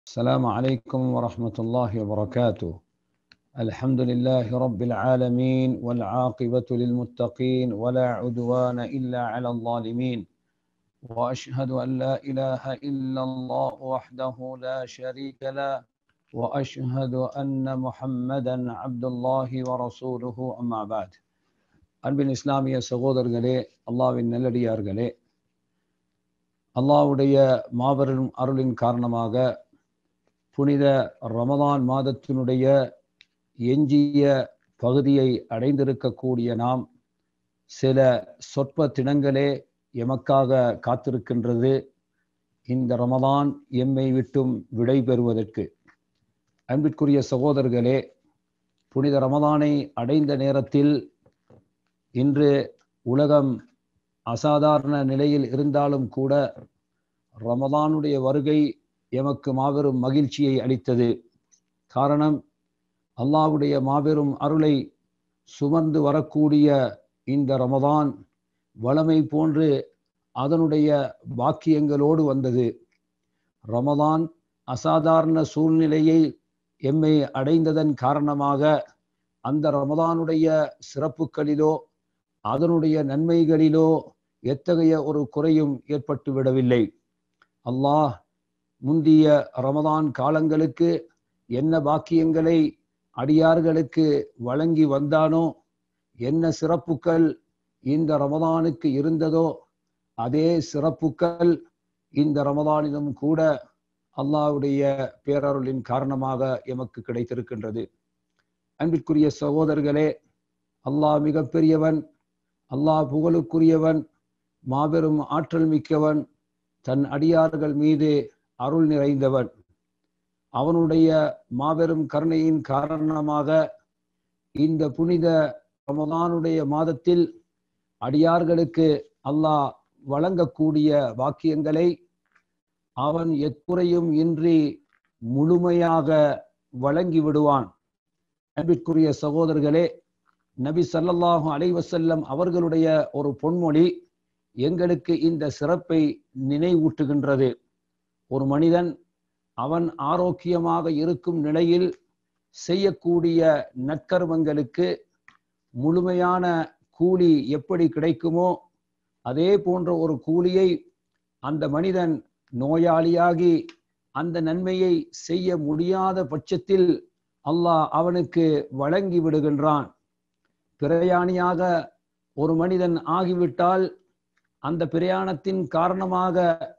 السلام عليكم ورحمة الله وبركاته الحمد لله رب العالمين والعاقبة للمتقين ولا عدوان إلا على الظالمين وأشهد أن لا إله إلا الله وحده لا شريك له وأشهد أن محمدا عبد الله ورسوله أما بعد அன்பின் இஸ்லாமிய சகோதரர்களே அல்லாவின் நல்லடியார்களே அல்லாவுடைய மாபெரும் அருளின் காரணமாக புனித ரமதான் மாதத்தினுடைய எஞ்சிய பகுதியை அடைந்திருக்கக்கூடிய நாம் சில சொற்ப தினங்களே எமக்காக காத்திருக்கின்றது இந்த ரமதான் எம்மை விட்டும் விடை பெறுவதற்கு அன்பிற்குரிய சகோதரர்களே புனித ரமதானை அடைந்த நேரத்தில் இன்று உலகம் அசாதாரண நிலையில் இருந்தாலும் கூட ரமதானுடைய வருகை எமக்கு மாபெரும் மகிழ்ச்சியை அளித்தது காரணம் அல்லாவுடைய மாபெரும் அருளை சுமந்து வரக்கூடிய இந்த ரமதான் வளமை போன்று அதனுடைய பாக்கியங்களோடு வந்தது ரமதான் அசாதாரண சூழ்நிலையை எம்மை அடைந்ததன் காரணமாக அந்த ரமதானுடைய சிறப்புகளிலோ அதனுடைய நன்மைகளிலோ எத்தகைய ஒரு குறையும் ஏற்பட்டு விடவில்லை அல்லாஹ் முந்திய ரமதான் காலங்களுக்கு என்ன பாக்கியங்களை அடியார்களுக்கு வழங்கி வந்தானோ என்ன சிறப்புகள் இந்த ரமதானுக்கு இருந்ததோ அதே சிறப்புகள் இந்த ரமதானிலும் கூட அல்லாவுடைய பேரருளின் காரணமாக எமக்கு கிடைத்திருக்கின்றது அன்பிற்குரிய சகோதரர்களே அல்லாஹ் மிகப்பெரியவன் அல்லாஹ் புகழுக்குரியவன் மாபெரும் ஆற்றல் மிக்கவன் தன் அடியார்கள் மீது அருள் நிறைந்தவன் அவனுடைய மாபெரும் கருணையின் காரணமாக இந்த புனித ரமதானுடைய மாதத்தில் அடியார்களுக்கு அல்லாஹ் வழங்கக்கூடிய வாக்கியங்களை அவன் எத்துறையும் இன்றி முழுமையாக வழங்கி விடுவான் அன்பிற்குரிய சகோதரர்களே நபி சல்லல்லாஹு அலைவசல்லம் அவர்களுடைய ஒரு பொன்மொழி எங்களுக்கு இந்த சிறப்பை நினைவூட்டுகின்றது ஒரு மனிதன் அவன் ஆரோக்கியமாக இருக்கும் நிலையில் செய்யக்கூடிய நற்கர்மங்களுக்கு முழுமையான கூலி எப்படி கிடைக்குமோ அதே போன்ற ஒரு கூலியை அந்த மனிதன் நோயாளியாகி அந்த நன்மையை செய்ய முடியாத பட்சத்தில் அல்லாஹ் அவனுக்கு வழங்கி விடுகின்றான் பிரயாணியாக ஒரு மனிதன் ஆகிவிட்டால் அந்த பிரயாணத்தின் காரணமாக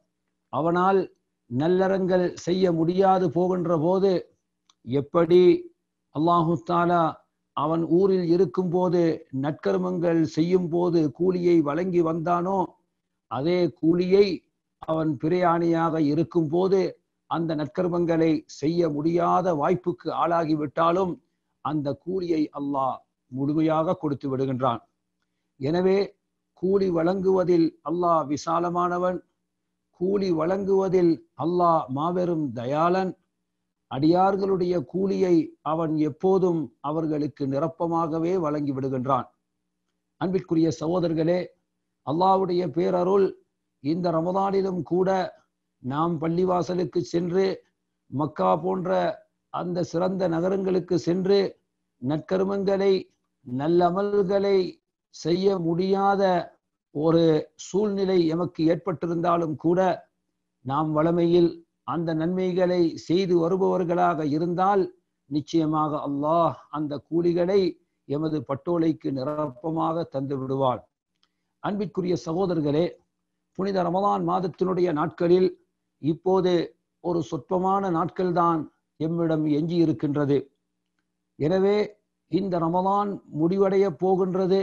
அவனால் நல்லறங்கள் செய்ய முடியாது போகின்ற போது எப்படி அல்லாஹு தாலா அவன் ஊரில் இருக்கும் போது நற்கர்மங்கள் செய்யும் போது கூலியை வழங்கி வந்தானோ அதே கூலியை அவன் பிரயாணியாக இருக்கும் போது அந்த நற்கர்மங்களை செய்ய முடியாத வாய்ப்புக்கு ஆளாகிவிட்டாலும் அந்த கூலியை அல்லாஹ் முழுமையாக கொடுத்து விடுகின்றான் எனவே கூலி வழங்குவதில் அல்லாஹ் விசாலமானவன் கூலி வழங்குவதில் அல்லாஹ் மாபெரும் தயாளன் அடியார்களுடைய கூலியை அவன் எப்போதும் அவர்களுக்கு நிரப்பமாகவே வழங்கி விடுகின்றான் அன்பிற்குரிய சகோதரர்களே அல்லாவுடைய பேரருள் இந்த ரமதானிலும் கூட நாம் பள்ளிவாசலுக்கு சென்று மக்கா போன்ற அந்த சிறந்த நகரங்களுக்கு சென்று நற்கருமங்களை நல்லமல்களை செய்ய முடியாத ஒரு சூழ்நிலை எமக்கு ஏற்பட்டிருந்தாலும் கூட நாம் வளமையில் அந்த நன்மைகளை செய்து வருபவர்களாக இருந்தால் நிச்சயமாக அல்லாஹ் அந்த கூலிகளை எமது பட்டோலைக்கு நிரப்பமாக தந்து விடுவார் அன்பிற்குரிய சகோதரர்களே புனித ரமதான் மாதத்தினுடைய நாட்களில் இப்போது ஒரு சொற்பமான நாட்கள்தான் எம்மிடம் எஞ்சி இருக்கின்றது எனவே இந்த ரமதான் முடிவடைய போகின்றது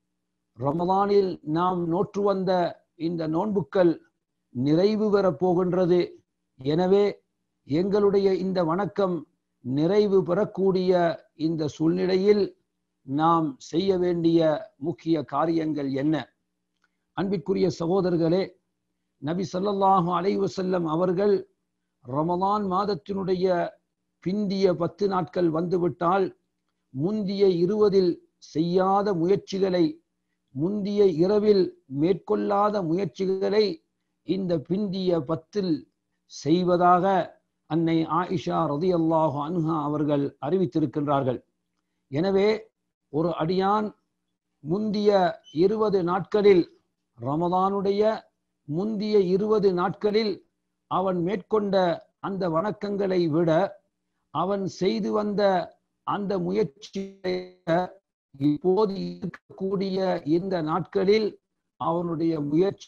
ரமதானில் நாம் நோற்று வந்த இந்த நோன்புக்கள் நிறைவு பெறப் போகின்றது எனவே எங்களுடைய இந்த வணக்கம் நிறைவு பெறக்கூடிய இந்த சூழ்நிலையில் நாம் செய்ய வேண்டிய முக்கிய காரியங்கள் என்ன அன்பிற்குரிய சகோதரர்களே நபி சொல்லல்லாஹு அலைவசல்லம் அவர்கள் ரமதான் மாதத்தினுடைய பிந்திய பத்து நாட்கள் வந்துவிட்டால் முந்திய இருபதில் செய்யாத முயற்சிகளை முந்திய இரவில் மேற்கொள்ளாத முயற்சிகளை இந்த பிந்திய பத்தில் செய்வதாக அன்னை ஆயிஷா ரதி அல்லாஹு அன்ஹா அவர்கள் அறிவித்திருக்கின்றார்கள் எனவே ஒரு அடியான் முந்திய இருபது நாட்களில் ரமதானுடைய முந்திய இருபது நாட்களில் அவன் மேற்கொண்ட அந்த வணக்கங்களை விட அவன் செய்து வந்த அந்த முயற்சியை இப்போது இருக்கக்கூடிய இந்த நாட்களில் அவனுடைய முயற்சி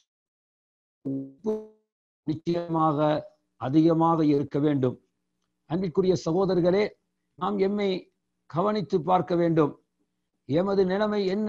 நிச்சயமாக அதிகமாக இருக்க வேண்டும் அன்பிற்குரிய சகோதரர்களே நாம் எம்மை கவனித்து பார்க்க வேண்டும் எமது நிலைமை என்ன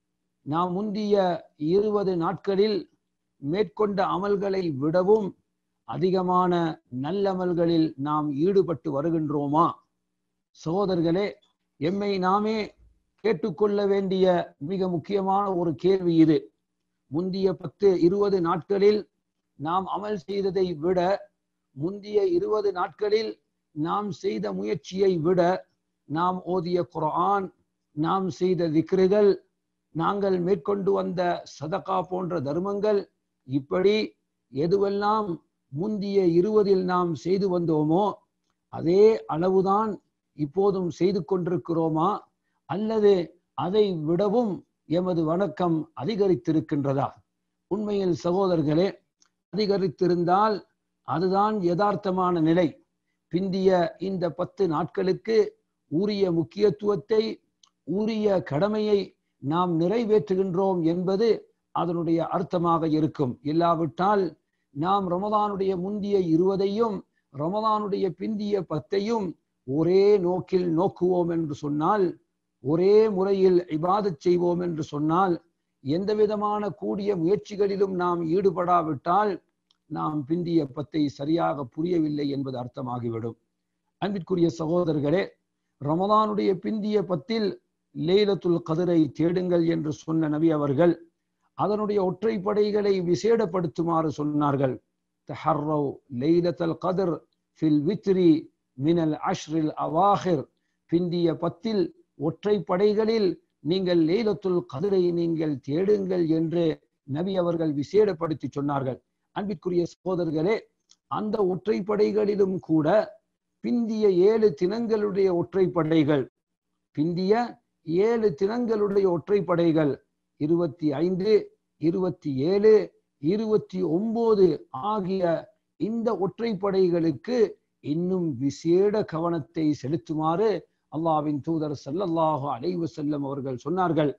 நாம் முந்திய இருபது நாட்களில் மேற்கொண்ட அமல்களை விடவும் அதிகமான நல்லமல்களில் நாம் ஈடுபட்டு வருகின்றோமா சகோதரர்களே எம்மை நாமே கேட்டுக்கொள்ள வேண்டிய மிக முக்கியமான ஒரு கேள்வி இது முந்திய பத்து இருபது நாட்களில் நாம் அமல் செய்ததை விட முந்திய இருபது நாட்களில் நாம் செய்த முயற்சியை விட நாம் ஓதிய குரான் நாம் செய்த திக்ருகள் நாங்கள் மேற்கொண்டு வந்த சதகா போன்ற தர்மங்கள் இப்படி எதுவெல்லாம் முந்திய இருபதில் நாம் செய்து வந்தோமோ அதே அளவுதான் இப்போதும் செய்து கொண்டிருக்கிறோமா அல்லது அதை விடவும் எமது வணக்கம் அதிகரித்திருக்கின்றதா உண்மையில் சகோதரர்களே அதிகரித்திருந்தால் அதுதான் யதார்த்தமான நிலை பிந்திய இந்த பத்து நாட்களுக்கு உரிய முக்கியத்துவத்தை உரிய கடமையை நாம் நிறைவேற்றுகின்றோம் என்பது அதனுடைய அர்த்தமாக இருக்கும் இல்லாவிட்டால் நாம் ரமதானுடைய முந்திய இருவதையும் ரமதானுடைய பிந்திய பத்தையும் ஒரே நோக்கில் நோக்குவோம் என்று சொன்னால் ஒரே முறையில் இபாதத் செய்வோம் என்று சொன்னால் எந்த விதமான கூடிய முயற்சிகளிலும் நாம் ஈடுபடாவிட்டால் நாம் பிந்திய பத்தை சரியாக புரியவில்லை என்பது அர்த்தமாகிவிடும் அன்பிற்குரிய சகோதரர்களே ரமதானுடைய பிந்திய பத்தில் லேலத்துல் கதிரை தேடுங்கள் என்று சொன்ன நபி அவர்கள் அதனுடைய ஒற்றைப்படைகளை விசேடப்படுத்துமாறு சொன்னார்கள் தஹர்ரவ் லைலத்தல் கதிர் ஃபில் வித்ரி மினல் அஷ்ரில் அவாஹிர் பிந்திய பத்தில் ஒற்றைப்படைகளில் நீங்கள் லேலத்துல் கதிரை நீங்கள் தேடுங்கள் என்று நபி அவர்கள் விசேடப்படுத்தி சொன்னார்கள் அன்பிற்குரிய சகோதரர்களே அந்த ஒற்றைப்படைகளிலும் கூட பிந்திய ஏழு தினங்களுடைய ஒற்றைப்படைகள் பிந்திய ஏழு தினங்களுடைய ஒற்றைப்படைகள் இருபத்தி ஐந்து இருபத்தி ஏழு இருபத்தி ஒன்பது ஆகிய இந்த ஒற்றைப்படைகளுக்கு இன்னும் விசேட கவனத்தை செலுத்துமாறு அல்லாவின் தூதர் சல்லல்லாஹு அலைவு செல்லம் அவர்கள் சொன்னார்கள்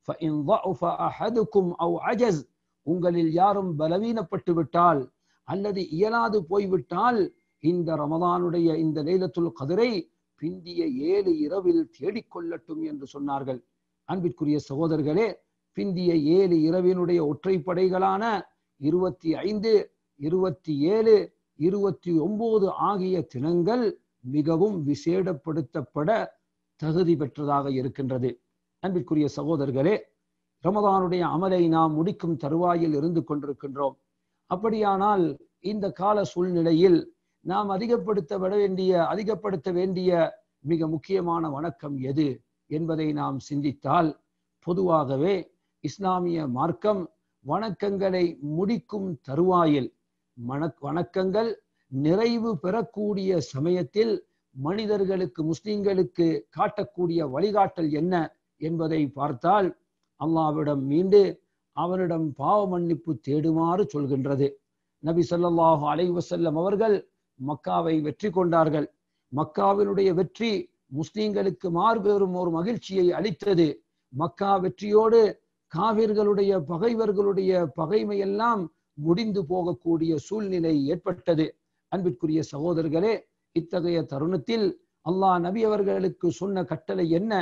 உங்களில் யாரும் பலவீனப்பட்டு விட்டால் அல்லது இயலாது போய்விட்டால் இந்த ரமதானுடைய இந்த லைலத்துல் கதிரை பிந்திய ஏழு இரவில் தேடிக்கொள்ளட்டும் என்று சொன்னார்கள் அன்பிற்குரிய சகோதரர்களே பிந்திய ஏழு இரவினுடைய ஒற்றைப்படைகளான இருபத்தி ஐந்து இருபத்தி ஏழு இருபத்தி ஒன்பது ஆகிய தினங்கள் மிகவும் விசேடப்படுத்தப்பட தகுதி பெற்றதாக இருக்கின்றது அன்பிற்குரிய சகோதரர்களே ரமதானுடைய அமலை நாம் முடிக்கும் தருவாயில் இருந்து கொண்டிருக்கின்றோம் அப்படியானால் இந்த கால சூழ்நிலையில் நாம் அதிகப்படுத்த விட வேண்டிய அதிகப்படுத்த வேண்டிய மிக முக்கியமான வணக்கம் எது என்பதை நாம் சிந்தித்தால் பொதுவாகவே இஸ்லாமிய மார்க்கம் வணக்கங்களை முடிக்கும் தருவாயில் மன வணக்கங்கள் நிறைவு பெறக்கூடிய சமயத்தில் மனிதர்களுக்கு முஸ்லிம்களுக்கு காட்டக்கூடிய வழிகாட்டல் என்ன என்பதை பார்த்தால் அல்லாவிடம் மீண்டு அவனிடம் பாவ மன்னிப்பு தேடுமாறு சொல்கின்றது நபி சொல்லாஹு அலைவசல்லம் அவர்கள் மக்காவை வெற்றி கொண்டார்கள் மக்காவினுடைய வெற்றி முஸ்லிம்களுக்கு மார்பெறும் ஒரு மகிழ்ச்சியை அளித்தது மக்கா வெற்றியோடு காவிர்களுடைய பகைவர்களுடைய பகைமையெல்லாம் முடிந்து போகக்கூடிய சூழ்நிலை ஏற்பட்டது அன்பிற்குரிய சகோதரர்களே இத்தகைய தருணத்தில் அல்லாஹ் நபி அவர்களுக்கு சொன்ன கட்டளை என்ன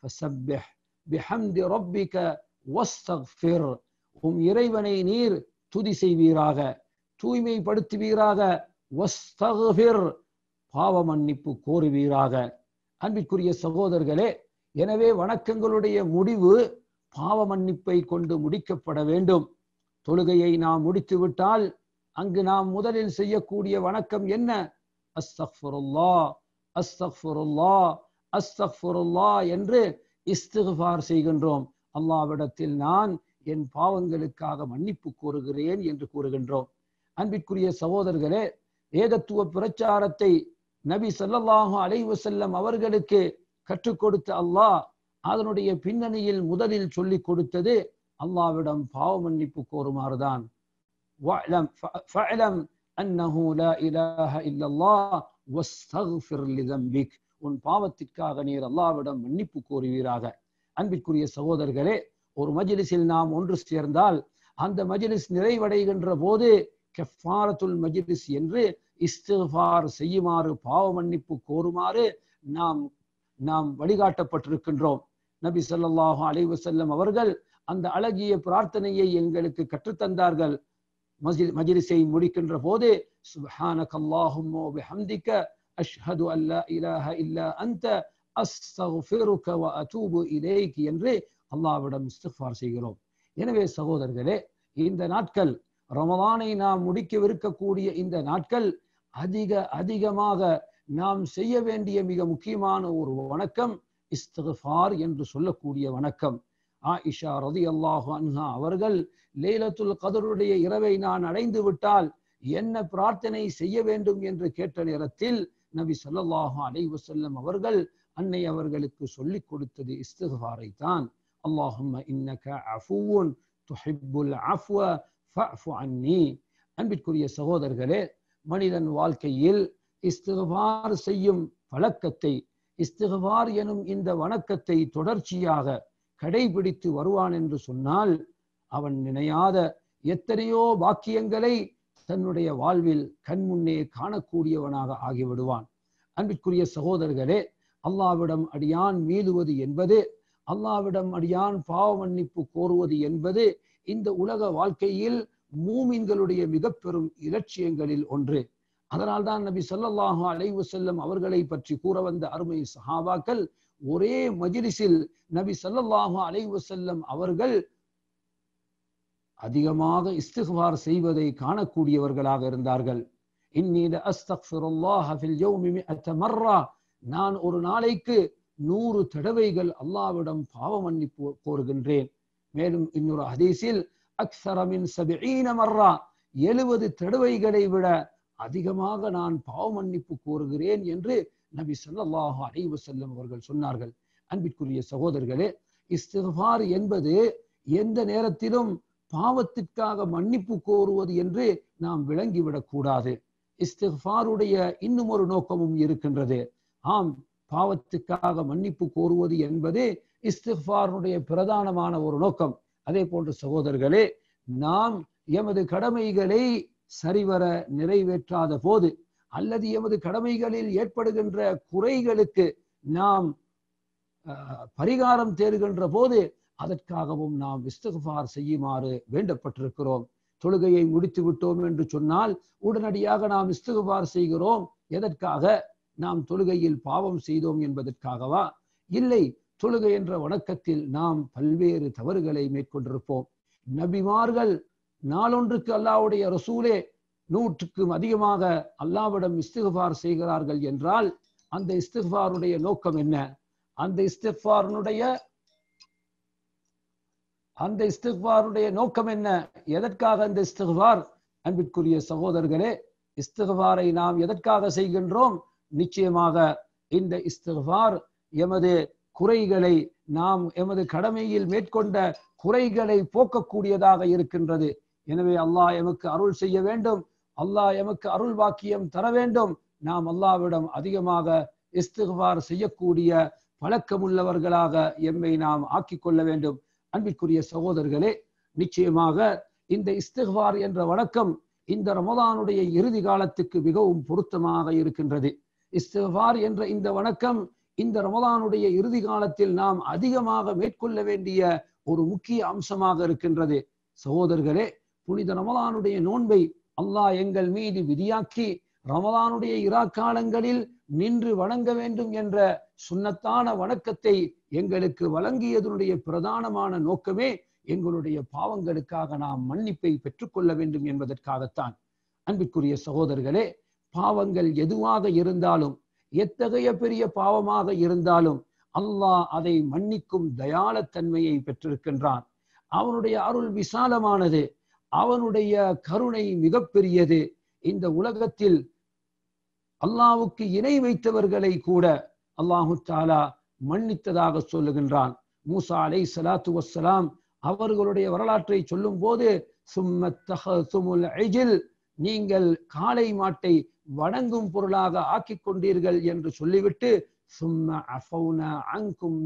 உம் இறைவனை நீர் துதி செய்வீராக தூய்மைப்படுத்துவீராக பாவ மன்னிப்பு கோருவீராக அன்பிற்குரிய சகோதரர்களே எனவே வணக்கங்களுடைய முடிவு பாவ மன்னிப்பை கொண்டு முடிக்கப்பட வேண்டும் தொழுகையை நாம் முடித்து விட்டால் அங்கு நாம் முதலில் செய்யக்கூடிய வணக்கம் என்ன அஸ்தக்ஃபுருல்லா அஸ்தக்ஃபுருல்லா அஸ்தக்ஃபுருல்லா என்று இஸ்திஃபார் செய்கின்றோம் அல்லாவிடத்தில் நான் என் பாவங்களுக்காக மன்னிப்பு கோருகிறேன் என்று கூறுகின்றோம் அன்பிற்குரிய சகோதரர்களே ஏகத்துவ பிரச்சாரத்தை நபி ஸல்லல்லாஹு அலைஹி வஸல்லம் அவர்களுக்கு கற்றுக் கொடுத்த அல்லாஹ் அதனுடைய பின்னணியில் முதலில் சொல்லிக் கொடுத்தது அல்லாவிடம் பாவ மன்னிப்பு கோருமாறுதான் وَاعْلَمْ فَاعْلَمْ أَنَّهُ لَا إِلَهَ إِلَّا اللَّهُ وَاسْتَغْفِرْ لِذَنبِكَ உன் பாவத்திற்காக நீர் அல்லாவிடம் மன்னிப்பு கோருவீராக அன்பிற்குரிய சகோதரர்களே ஒரு மஜ்லிஸில் நாம் ஒன்று சேர்ந்தால் அந்த மஜ்லிஸ் நிறைவடைகின்ற போது கெஃபாரத்துல் மஜ்லிஸ் என்று இஸ்திஃபார் செய்யுமாறு பாவ மன்னிப்பு கோருமாறு நாம் நாம் வழிகாட்டப்பட்டிருக்கின்றோம் நபி ஸல்லல்லாஹு அலைஹி வஸல்லம் அவர்கள் அந்த அழகிய பிரார்த்தனையை எங்களுக்கு கற்றுத்தந்தார்கள் மஜி- மஜ்லிஸை முடிக்கின்ற போது சுப்ஹானக அல்லாஹும்ம வ பிஹம்திக அஷ்ஹது அன் லா இலாஹ இல்லா அன்த அஸ்தக்ஃபிருக வ அதூபு இலைக் என்று அல்லாஹ்விடம் இஸ்திக்ஃபார் செய்கிறோம் எனவே சகோதரர்களே இந்த நாட்கள் ரமலானை நாம் முடிக்கவிருக்கக்கூடிய இந்த நாட்கள் அதிக அதிகமாக நாம் செய்ய வேண்டிய மிக முக்கியமான ஒரு வணக்கம் இஸ்திக்ஃபார் என்று சொல்லக்கூடிய வணக்கம் ஆயிஷா ரதியல்லாஹு அன்ஹா அவர்கள் லைலத்துல் கதருடைய இரவை நான் அடைந்து விட்டால் என்ன பிரார்த்தனை செய்ய வேண்டும் என்று கேட்ட நேரத்தில் நபி ஸல்லல்லாஹு அலைஹி வஸல்லம் அவர்கள் அன்னை அவர்களுக்கு சொல்லிக் கொடுத்தது இஸ்திக்ஃபாரை தான் அல்லாஹும்ம இன்னக அஃபுவுன் துஹிப்புல் அஃப்வ ஃபஅஃபு அன்னி அன்பிற்குரிய சகோதரர்களே மனிதன் வாழ்க்கையில் இஸ்திக்ஃபார் செய்யும் பழக்கத்தை இஸ்திக்ஃபார் எனும் இந்த வணக்கத்தை தொடர்ச்சியாக கடைபிடித்து வருவான் என்று சொன்னால் அவன் நினையாத எத்தனையோ பாக்கியங்களை தன்னுடைய வாழ்வில் கண்முன்னே காணக்கூடியவனாக ஆகிவிடுவான் அன்பிற்குரிய சகோதரர்களே அல்லாவிடம் அடியான் மீதுவது என்பது அல்லாவிடம் அடியான் பாவ மன்னிப்பு கோருவது என்பது இந்த உலக வாழ்க்கையில் மூமின்களுடைய மிக பெரும் இலட்சியங்களில் ஒன்று அதனால்தான் நபி ஸல்லல்லாஹு அலைஹி வஸல்லம் அவர்களை பற்றி கூற வந்த அருமை சஹாபாக்கள் ஒரே மஜ்லிஸில் நபி ஸல்லல்லாஹு அலைஹி வஸல்லம் அவர்கள் அதிகமாக இஸ்திக்பார் செய்வதை காணக்கூடியவர்களாக இருந்தார்கள் இன்னீல அஸ்தக்ஃபிருல்லாஹ ஃபில் யௌமி மிஅத மர்ரா நான் ஒரு நாளைக்கு நூறு தடவைகள் அல்லாவிடம் பாவ மன்னிப்பு கோருகின்றேன் மேலும் இன்னொரு ஹதீஸில் அக்ஸர மின் சபிஈன மர்ரா எழுபது தடவைகளை விட அதிகமாக நான் பாவ மன்னிப்பு கோருகிறேன் என்று நபி ஸல்லல்லாஹு அலைஹி வஸல்லம் அவர்கள் சொன்னார்கள் அன்பிற்குரிய சகோதரர்களே இஸ்திக்பார் என்பது எந்த நேரத்திலும் பாவத்திற்காக மன்னிப்பு கோருவது என்று நாம் விளங்கிவிடக் கூடாது இஸ்திக்பாருடைய இன்னும் ஒரு நோக்கமும் இருக்கின்றது ஆம் பாவத்துக்காக மன்னிப்பு கோருவது என்பது இஸ்திக்பாருடைய பிரதானமான ஒரு நோக்கம் அதே போன்ற சகோதரர்களே நாம் எமது கடமைகளை சரிவர நிறைவேற்றாத போது அல்லது எமது கடமைகளில் ஏற்படுகின்ற குறைகளுக்கு நாம் அஹ், பரிகாரம் தேடுகின்ற போது அதற்காகவும் நாம் இஸ்திக்பார் செய்யுமாறு வேண்டப்பட்டிருக்கிறோம் தொழுகையை முடித்து விட்டோம் என்று சொன்னால் உடனடியாக நாம் இஸ்திக்பார் செய்கிறோம் எதற்காக நாம் தொழுகையில் பாவம் செய்தோம் என்பதற்காகவா இல்லை தொழுகை என்ற வணக்கத்தில் நாம் பல்வேறு தவறுகளை மேற்கொண்டிருப்போம் நபிமார்கள் நாளொன்றுக்கு அல்லாஹ்வுடைய ரசூலே நூற்றுக்கும் அதிகமாக அல்லாவிடம் இஸ்திக்பார் செய்கிறார்கள் என்றால் அந்த இஸ்திக்பாருடைய நோக்கம் என்ன அந்த இஸ்திக்பாருடைய அந்த இஸ்திக்பாருடைய நோக்கம் என்ன எதற்காக அந்த இஸ்திக்பார் அன்பிற்குரிய சகோதரர்களே இஸ்திக்பாரை நாம் எதற்காக செய்கின்றோம் நிச்சயமாக இந்த இஸ்திக்பார் எமது குறைகளை நாம் எமது கடமையில் மேற்கொண்ட குறைகளை போக்கக்கூடியதாக இருக்கின்றது எனவே அல்லாஹ் எமக்கு அருள் செய்ய வேண்டும் அல்லாஹ் எமக்கு அருள் வாக்கியம் தர வேண்டும் நாம் அல்லாவிடம் அதிகமாக இஸ்திக்பார் செய்யக்கூடிய பழக்கமுள்ளவர்களாக எம்மை நாம் ஆக்கிக் கொள்ள வேண்டும் அன்பிற்குரிய சகோதரர்களே நிச்சயமாக இந்த இஸ்திக்பார் என்ற வணக்கம் இந்த ரமதானுடைய இறுதி காலத்துக்கு மிகவும் பொருத்தமாக இருக்கின்றது இஸ்திக்பார் என்ற இந்த வணக்கம் இந்த ரமதானுடைய இறுதி காலத்தில் நாம் அதிகமாக மேற்கொள்ள வேண்டிய ஒரு முக்கிய அம்சமாக இருக்கின்றது சகோதரர்களே புனித ரமதானுடைய நோன்பை அல்லாஹ் எங்கள் மீது விதியாக்கி ரமதானுடைய இரா காலங்களில் நின்று வணங்க வேண்டும் என்ற சுன்னத்தான வணக்கத்தை எங்களுக்கு வழங்கியதனுடைய பிரதானமான நோக்கமே எங்களுடைய பாவங்களுக்காக நாம் மன்னிப்பை பெற்றுக்கொள்ள வேண்டும் என்பதற்காகத்தான் அன்பிற்குரிய சகோதரர்களே பாவங்கள் எதுவாக இருந்தாலும் எத்தகைய பெரிய பாவமாக இருந்தாலும் அல்லாஹ் அதை மன்னிக்கும் தயாளத்தன்மையை பெற்றிருக்கின்றான் அவனுடைய அருள் விசாலமானது அவனுடைய கருணை மிகப்பெரியது இந்த உலகத்தில் அல்லாவுக்கு இணை வைத்தவர்களை கூட அல்லாஹு தாலா மன்னித்ததாக சொல்லுகின்றான் மூசா அலை சலாத்து வசலாம் அவர்களுடைய வரலாற்றை சொல்லும் போது நீங்கள் காளை மாட்டை வணங்கும் பொருளாக ஆக்கிக் கொண்டீர்கள் என்று சொல்லிவிட்டு சும்ம அஃபௌனா அங்கும்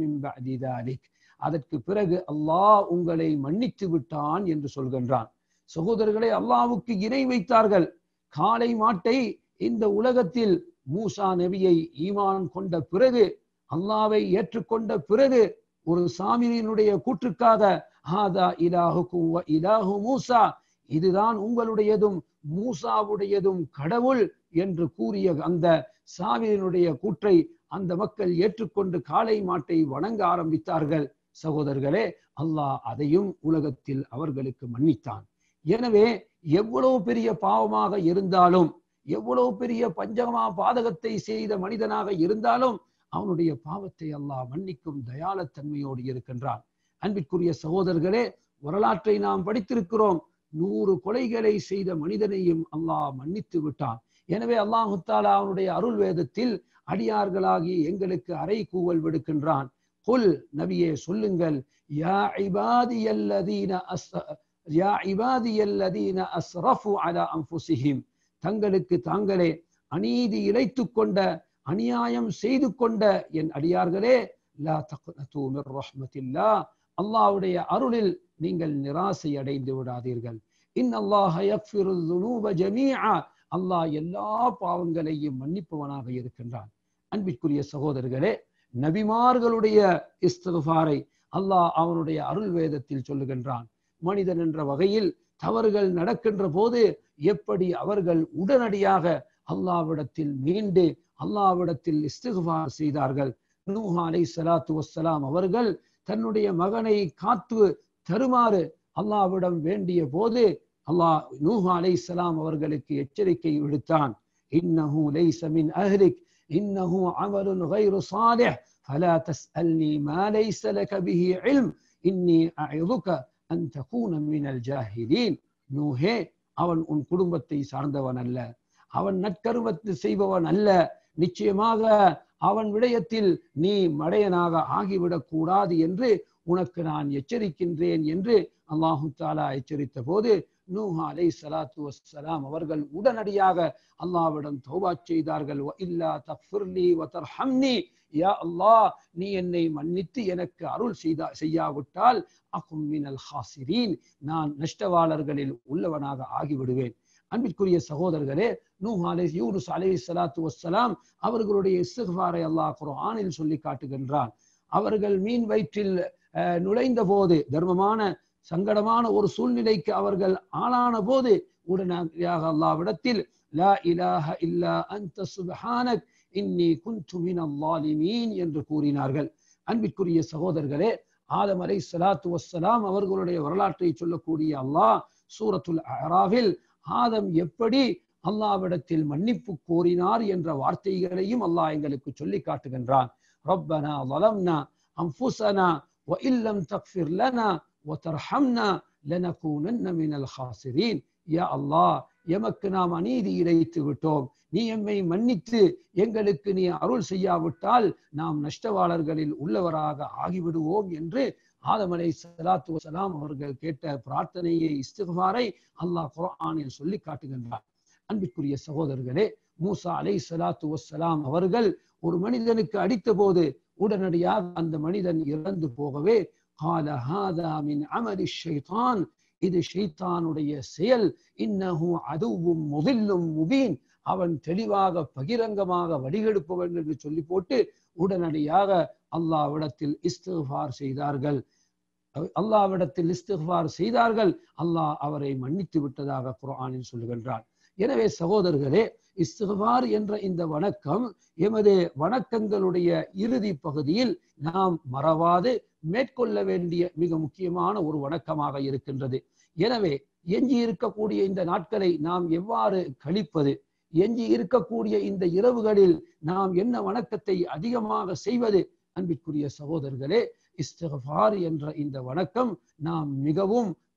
அதற்கு பிறகு அல்லாஹ் உங்களை மன்னித்து விட்டான் என்று சொல்கின்றான் சகோதரர்களை அல்லாவுக்கு இணை வைத்தார்கள் காளை மாட்டை இந்த உலகத்தில் மூசா நபியை ஈமான் கொண்ட பிறகு அல்லாவை ஏற்றுக்கொண்ட பிறகு ஒரு சாமியினுடைய கூற்றுக்காக ஹாதா இலாஹுக்கும் இலாஹு மூசா இதுதான் உங்களுடையதும் மூசாவுடையதும் கடவுள் என்று கூறிய அந்த சாமியினுடைய கூற்றை அந்த மக்கள் ஏற்றுக்கொண்டு காளை மாட்டை வணங்க ஆரம்பித்தார்கள் சகோதரர்களே அல்லாஹ் அதையும் உலகத்தில் அவர்களுக்கு மன்னித்தான் எனவே எவ்வளவு பெரிய பாவமாக இருந்தாலும் எவ்வளவு பெரிய பஞ்சமா பாதகத்தை செய்த மனிதனாக இருந்தாலும் அவனுடைய பாவத்தை அல்லாஹ் மன்னிக்கும் தயாலத்தன்மையோடு இருக்கின்றான் அன்பிற்குரிய சகோதரர்களே வரலாற்றை நாம் படித்திருக்கிறோம் நூறு கொலைகளை செய்த மனிதனையும் அல்லாஹ் மன்னித்து விட்டான் எனவே அல்லாஹு தாலா அவனுடைய அருள் வேதத்தில் அடியார்களாகி எங்களுக்கு அறை கூவல் விடுக்கின்றான் குல் நபியே சொல்லுங்கள் யா இபாதியல்லதீன அஸ் யா இபாதியல்லதீன அஸ்ரஃபு அலா அன்ஃபுஸிஹிம் தங்களுக்கு தாங்களே அநீதி இழைத்து கொண்ட அநியாயம் செய்து கொண்ட என் அடியார்களே லா தக்னது மிர் ரஹ்மத்தில்லா அல்லாஹ்வுடைய அருளில் நீங்கள் நிராசை அடைந்து விடாதீர்கள் இன் அல்லாஹ் யக்ஃபிரு ذுனூப ஜமீஆ அல்லாஹ் எல்லா பாவங்களையும் மன்னிப்பவனாக இருக்கின்றான் அன்பிற்குரிய சகோதரர்களே நபிமார்களுடைய இஸ்திஃபாரை அல்லாஹ் அவனுடைய அருள் வேதத்தில் சொல்லுகின்றான் மனிதன் என்ற வகையில் தவறுகள் நடக்கின்ற போது எப்படி அவர்கள் உடனடியாக அல்லாவிடத்தில் மீண்டு அல்லாவிடத்தில் இஸ்திஃபார் செய்தார்கள் நூஹா அலை சலாத்து வசலாம் அவர்கள் தன்னுடைய மகனை காத்து தருமாறு அல்லாவிடம் வேண்டிய போது அல்லாஹ் நூஹா அலை சலாம் அவர்களுக்கு எச்சரிக்கை விடுத்தான் இன்னஹு லைஸ மின் அஹ்லிக் இன்னஹு அமலுன் கைரு சாலிஹ் فلا تسألني ما ليس لك به علم إني أعظك أن تكون من الجاهلين நூஹே அவன் உன் குடும்பத்தை சார்ந்தவன் அல்ல அவன் நற்கருமத்து செய்பவன் அல்ல நிச்சயமாக அவன் விடயத்தில் நீ மடையனாக ஆகிவிடக் கூடாது என்று உனக்கு நான் எச்சரிக்கின்றேன் என்று அல்லாஹு தாலா எச்சரித்த போது நூஹா அலை சலாத்து வசலாம் அவர்கள் உடனடியாக அல்லாவிடம் தௌபா செய்தார்கள் இல்லா தஃபிர்லி வதர்ஹம்னி யா அல்லாஹ் நீ என்னை மன்னித்து எனக்கு அருள் செய்தா செய்யாவிட்டால் அகும் மினல் ஹாசிரீன் நான் நஷ்டவாளர்களில் உள்ளவனாக ஆகிவிடுவேன் அன்பிற்குரிய சகோதரர்களே நூஹ் அலை யூனுஸ் அலை சலாத்து வசலாம் அவர்களுடைய இஸ்திஃபாரை அல்லாஹ் குர்ஆனில் சொல்லி காட்டுகின்றான் அவர்கள் மீன் வயிற்றில் நுழைந்த போது தர்மமான சங்கடமான ஒரு சூழ்நிலைக்கு அவர்கள் ஆளான போது உடனடியாக அல்லாவிடத்தில் லா இலாஹ இல்லா அந்த சுபஹானக் இன்னி குந்து மினல் என்று கூறினார்கள் அன்பிற்குரிய சகோதரர்களே ஆதம் அலை சலாத்து வசலாம் அவர்களுடைய வரலாற்றை சொல்லக்கூடிய அல்லாஹ் சூரத்துல் அராவில் ஆதம் எப்படி அல்லாவிடத்தில் மன்னிப்பு கோரினார் என்ற வார்த்தைகளையும் அல்லாஹ் எங்களுக்கு சொல்லி காட்டுகின்றான் ரப்பனா ظلمنا أنفسنا وإن لم تغفر لنا وترحمنا لنكونن من الخاسرين يا الله எமக்கு நாம் அநீதி இழைத்து விட்டோம் நீ எம்மை மன்னித்து எங்களுக்கு நீ அருள் செய்யாவிட்டால் நாம் நஷ்டவாளர்களில் உள்ளவராக ஆகிவிடுவோம் என்று ஆதம் அலை சலாத்து வசலாம் அவர்கள் கேட்ட பிரார்த்தனையை இஸ்திஃபாரை அல்லாஹ் குரானில் சொல்லி காட்டுகின்றார் அன்பிற்குரிய சகோதரர்களே மூசா அலை சலாத்து வசலாம் அவர்கள் ஒரு மனிதனுக்கு அடித்த போது உடனடியாக அந்த மனிதன் இறந்து போகவே கால ஹாதா மின் அமலி ஷைத்தான் இது ஷைத்தானுடைய செயல் இன்னஹு அதுவும் முகில்லும் முபீன் அவன் தெளிவாக பகிரங்கமாக வடிகெடுப்பவன் என்று சொல்லி போட்டு உடனடியாக அல்லாவிடத்தில் இஸ்திஃபார் செய்தார்கள் அல்லாவிடத்தில் இஸ்திஃபார் செய்தார்கள் அல்லாஹ் அவரை மன்னித்து விட்டதாக குரானில் சொல்லுகின்றான் எனவே சகோதரர்களே இஸ்திஃபார் என்ற இந்த வணக்கம் எமது வணக்கங்களுடைய இறுதி பகுதியில் நாம் மறவாது மேற்கொள்ள வேண்டிய மிக முக்கியமான ஒரு வணக்கமாக இருக்கின்றது எனவே எஞ்சி இருக்கக்கூடிய இந்த நாட்களை நாம் எவ்வாறு கழிப்பது எஞ்சி இருக்கக்கூடிய இந்த இரவுகளில் நாம் என்ன வணக்கத்தை அதிகமாக செய்வது அன்பிற்குரிய சகோதரர்களே இஸ்திஃபார் என்ற இந்த வணக்கம் நாம் மிகவும்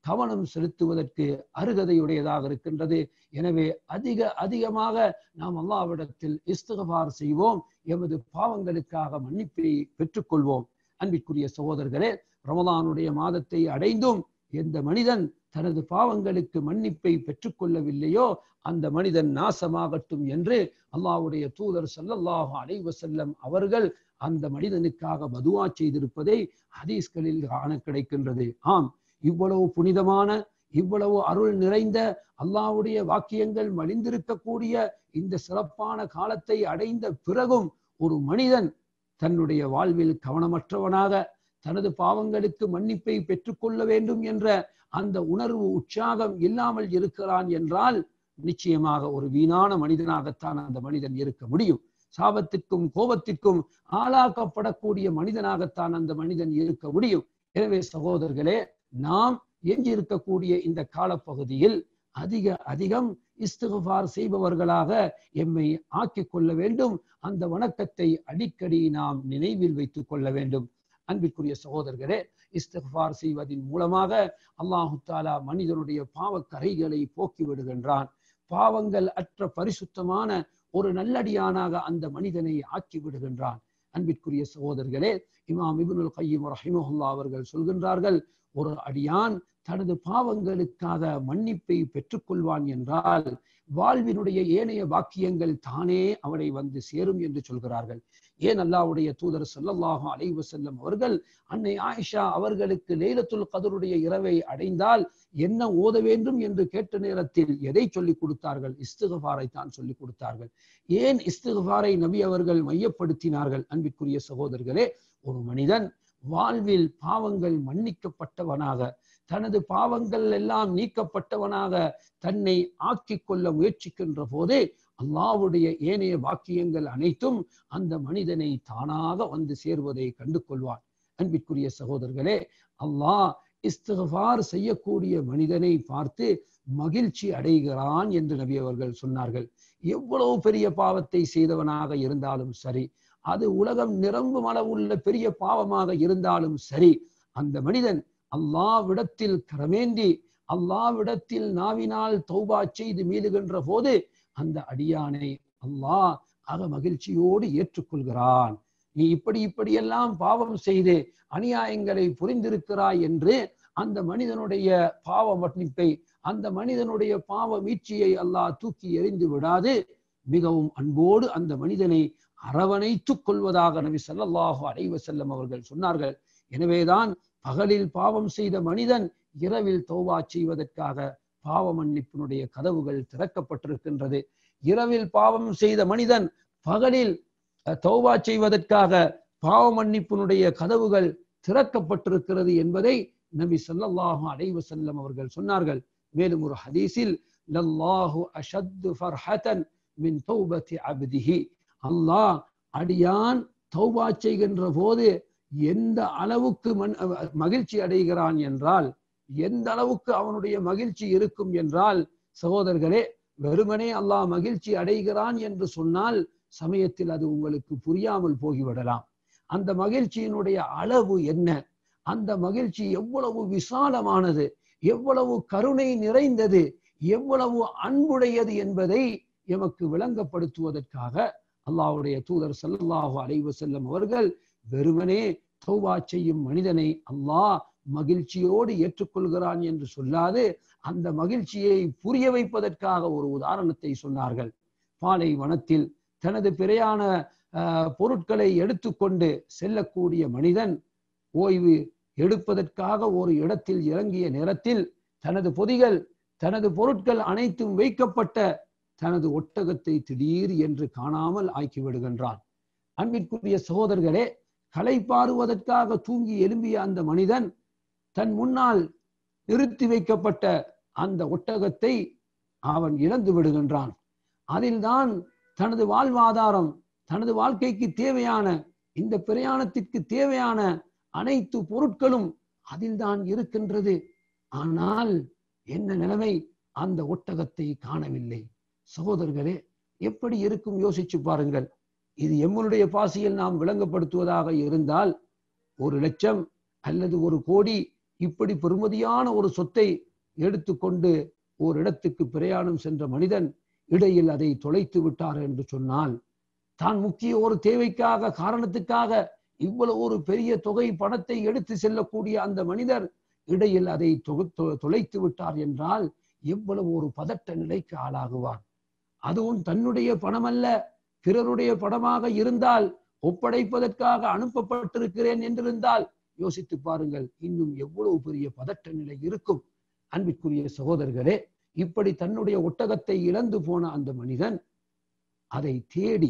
கவனம் செலுத்துவதற்கு அருகதையுடையதாக இருக்கின்றது எனவே அதிக அதிகமாக நாம் அல்லாவிடத்தில் இஸ்திகபார் செய்வோம் எமது பாவங்களுக்காக மன்னிப்பை பெற்றுக்கொள்வோம் அன்பிற்குரிய சகோதரர்களே ரமலானுடைய மாதத்தை அடைந்தும் எந்த மனிதன் தனது பாவங்களுக்கு மன்னிப்பை பெற்றுக்கொள்ளவில்லையோ அந்த மனிதன் நாசமாகட்டும் என்று அல்லாஹ்வுடைய தூதர் ஸல்லல்லாஹு அலைஹி வஸல்லம் அவர்கள் அந்த மனிதனுக்காக பதுவா செய்திருப்பதை ஹதீஸ்களில் காண கிடைக்கின்றது ஆம் இவ்வளவு புனிதமான இவ்வளவு அருள் நிறைந்த அல்லாஹ்வுடைய வாக்கியங்கள் மலிந்திருக்கக்கூடிய இந்த சிறப்பான காலத்தை அடைந்த பிறகும் ஒரு மனிதன் தன்னுடைய வாழ்வில் கவனமற்றவனாக தனது பாவங்களுக்கு மன்னிப்பை பெற்றுக்கொள்ள வேண்டும் என்ற அந்த உணர்வு உற்சாகம் இல்லாமல் இருக்கிறான் என்றால் நிச்சயமாக ஒரு வீணான மனிதனாகத்தான் அந்த மனிதன் இருக்க முடியும் சாபத்திற்கும் கோபத்திற்கும் ஆளாக்கப்படக்கூடிய மனிதனாகத்தான் அந்த மனிதன் இருக்க முடியும் எனவே சகோதரர்களே நாம் எஞ்சி இருக்கக்கூடிய இந்த காலப்பகுதியில் அதிக அதிகம் இஸ்திகுபார் செய்பவர்களாக எம்மை ஆக்கிக் கொள்ள வேண்டும் அந்த வணக்கத்தை அடிக்கடி நாம் நினைவில் வைத்துக் கொள்ள வேண்டும் அன்பிற்குரிய சகோதரர்களே இஸ்திஃபார் செய்வதன் மூலமாக அல்லாஹு தாலா மனிதனுடைய பாவக்கரைகளை போக்கி விடுகின்றான் பாவங்கள் அற்ற பரிசுத்தமான ஒரு நல்லடியானாக அந்த மனிதனை ஆக்கி விடுகின்றான் அன்பிற்குரிய சகோதரர்களே இமாம் இபுனுல் கையம் ரஹிமஹுல்லா அவர்கள் சொல்கின்றார்கள் ஒரு அடியான் தனது பாவங்களுக்காக மன்னிப்பை பெற்றுக்கொள்வான் என்றால் வாழ்வினுடைய ஏனைய வாக்கியங்கள் தானே அவனை வந்து சேரும் என்று சொல்கிறார்கள் ஏன் அல்லாவுடைய தூதர் சொல்லல்லாஹு அலைஹி வஸல்லம் அவர்கள் அன்னை ஆயிஷா அவர்களுக்கு லைலத்துல் கதருடைய இரவை அடைந்தால் என்ன ஓத வேண்டும் என்று கேட்ட நேரத்தில் எதை சொல்லிக் கொடுத்தார்கள் இஸ்திகபாரை தான் சொல்லிக் கொடுத்தார்கள் ஏன் இஸ்திகபாரை நபி அவர்கள் மையப்படுத்தினார்கள் அன்பிற்குரிய சகோதரர்களே ஒரு மனிதன் வாழ்வில் பாவங்கள் மன்னிக்கப்பட்டவனாக தனது பாவங்கள் எல்லாம் நீக்கப்பட்டவனாக தன்னை ஆக்கிக் கொள்ள முயற்சிக்கின்ற போது அல்லாவுடைய ஏனைய வாக்கியங்கள் அனைத்தும் அந்த மனிதனை தானாக வந்து சேர்வதை கண்டு கொள்வான் அன்பிற்குரிய சகோதரர்களே அல்லாஹ் இஸ்திஃபார் செய்யக்கூடிய மனிதனை பார்த்து மகிழ்ச்சி அடைகிறான் என்று நபி அவர்கள் சொன்னார்கள் எவ்வளவு பெரிய பாவத்தை செய்தவனாக இருந்தாலும் சரி அது உலகம் நிரம்பும் அளவுள்ள பெரிய பாவமாக இருந்தாலும் சரி அந்த மனிதன் அல்லாவிடத்தில் கரமேந்தி அல்லாவிடத்தில் நாவினால் தௌபா செய்து மீளுகின்ற போது அந்த அடியானை அல்லாஹ் அக மகிழ்ச்சியோடு ஏற்றுக்கொள்கிறான் நீ இப்படி இப்படியெல்லாம் பாவம் செய்து அநியாயங்களை புரிந்திருக்கிறாய் என்று அந்த மனிதனுடைய பாவ மன்னிப்பை அந்த மனிதனுடைய பாவ மீட்சியை அல்லாஹ் தூக்கி எறிந்து விடாது மிகவும் அன்போடு அந்த மனிதனை அரவணைத்துக் கொள்வதாக நபி ஸல்லல்லாஹு அலைஹி வஸல்லம் அவர்கள் சொன்னார்கள் எனவேதான் பகலில் பாவம் செய்த மனிதன் இரவில் தௌபா செய்வதற்காக பாவ மன்னிப்பினுடைய கதவுகள் திறக்கப்பட்டிருக்கின்றது இரவில் பாவம் செய்த மனிதன் பகலில் தௌபா செய்வதற்காக பாவ மன்னிப்பினுடைய கதவுகள் திறக்கப்பட்டிருக்கிறது என்பதை நபி ஸல்லல்லாஹு அலைஹி வஸல்லம் அவர்கள் சொன்னார்கள் மேலும் ஒரு ஹதீஸில் லல்லாஹு அஷத்து ஃபர்ஹதன் மின் தௌபத்தி அப்திஹி அல்லாஹ் அடியான் தௌபா செய்கின்ற போது எந்த அளவுக்கு மன் மகிழ்ச்சி அடைகிறான் என்றால் எந்த அளவுக்கு அவனுடைய மகிழ்ச்சி இருக்கும் என்றால் சகோதரர்களே வெறுமனே அல்லாஹ் மகிழ்ச்சி அடைகிறான் என்று சொன்னால் சமயத்தில் அது உங்களுக்கு புரியாமல் போகிவிடலாம் அந்த மகிழ்ச்சியினுடைய அளவு என்ன அந்த மகிழ்ச்சி எவ்வளவு விசாலமானது எவ்வளவு கருணை நிறைந்தது எவ்வளவு அன்புடையது என்பதை எமக்கு விளங்கப்படுத்துவதற்காக அல்லாஹ்வுடைய தூதர் ஸல்லல்லாஹு அலைஹி வஸல்லம் அவர்கள் வெறுமனே தௌபா செய்யும் மனிதனை அல்லாஹ் மகிழ்ச்சியோடு ஏற்றுக்கொள்கிறான் என்று சொல்லாது அந்த மகிழ்ச்சியை புரிய வைப்பதற்காக ஒரு உதாரணத்தை சொன்னார்கள் பாலை வனத்தில் தனது பிறையான பொருட்களை எடுத்துக்கொண்டு செல்லக்கூடிய மனிதன் ஓய்வு எடுப்பதற்காக ஒரு இடத்தில் இறங்கிய நேரத்தில் தனது பொதிகள் தனது பொருட்கள் அனைத்தும் வைக்கப்பட்ட தனது ஒட்டகத்தை திடீர் என்று காணாமல் ஆக்கி விடுகின்றான் அன்பிற்குரிய சகோதரர்களே களை பாருவதற்காக தூங்கி எழும்பிய அந்த மனிதன் தன் முன்னால் நிறுத்தி வைக்கப்பட்ட அந்த ஒட்டகத்தை அவன் இழந்து விடுகின்றான் அதில்தான் தனது வாழ்வாதாரம் தனது வாழ்க்கைக்கு தேவையான இந்த பிரயாணத்திற்கு தேவையான அனைத்து பொருட்களும் அதில்தான் இருக்கின்றது ஆனால் என்ன நிலைமை அந்த ஒட்டகத்தை காணவில்லை சகோதரர்களே எப்படி இருக்கும் யோசிச்சு பாருங்கள் இது எம்மனுடைய பாசியில் நாம் விளங்கப்படுத்துவதாக இருந்தால் ஒரு லட்சம் அல்லது ஒரு கோடி இப்படி பெருமதியான ஒரு சொத்தை எடுத்துக்கொண்டு ஒரு இடத்துக்கு பிரயாணம் சென்ற மனிதன் இடையில் அதை தொலைத்து விட்டார் என்று சொன்னால் தான் முக்கிய ஒரு தேவைக்காக காரணத்துக்காக இவ்வளவு ஒரு பெரிய தொகை பணத்தை எடுத்து செல்லக்கூடிய அந்த மனிதர் இடையில் அதை தொலைத்து விட்டார் என்றால் எவ்வளவு ஒரு பதட்ட நிலைக்கு ஆளாகுவார் அதுவும் தன்னுடைய பணம் அல்ல பிறருடைய பணமாக இருந்தால் ஒப்படைப்பதற்காக அனுப்பப்பட்டிருக்கிறேன் என்றிருந்தால் யோசித்து பாருங்கள் இன்னும் எவ்வளவு பெரிய பதட்ட நிலை இருக்கும் அன்பிற்குரிய சகோதரர்களே இப்படி தன்னுடைய ஒட்டகத்தை இழந்து போன அந்த மனிதன் அதை தேடி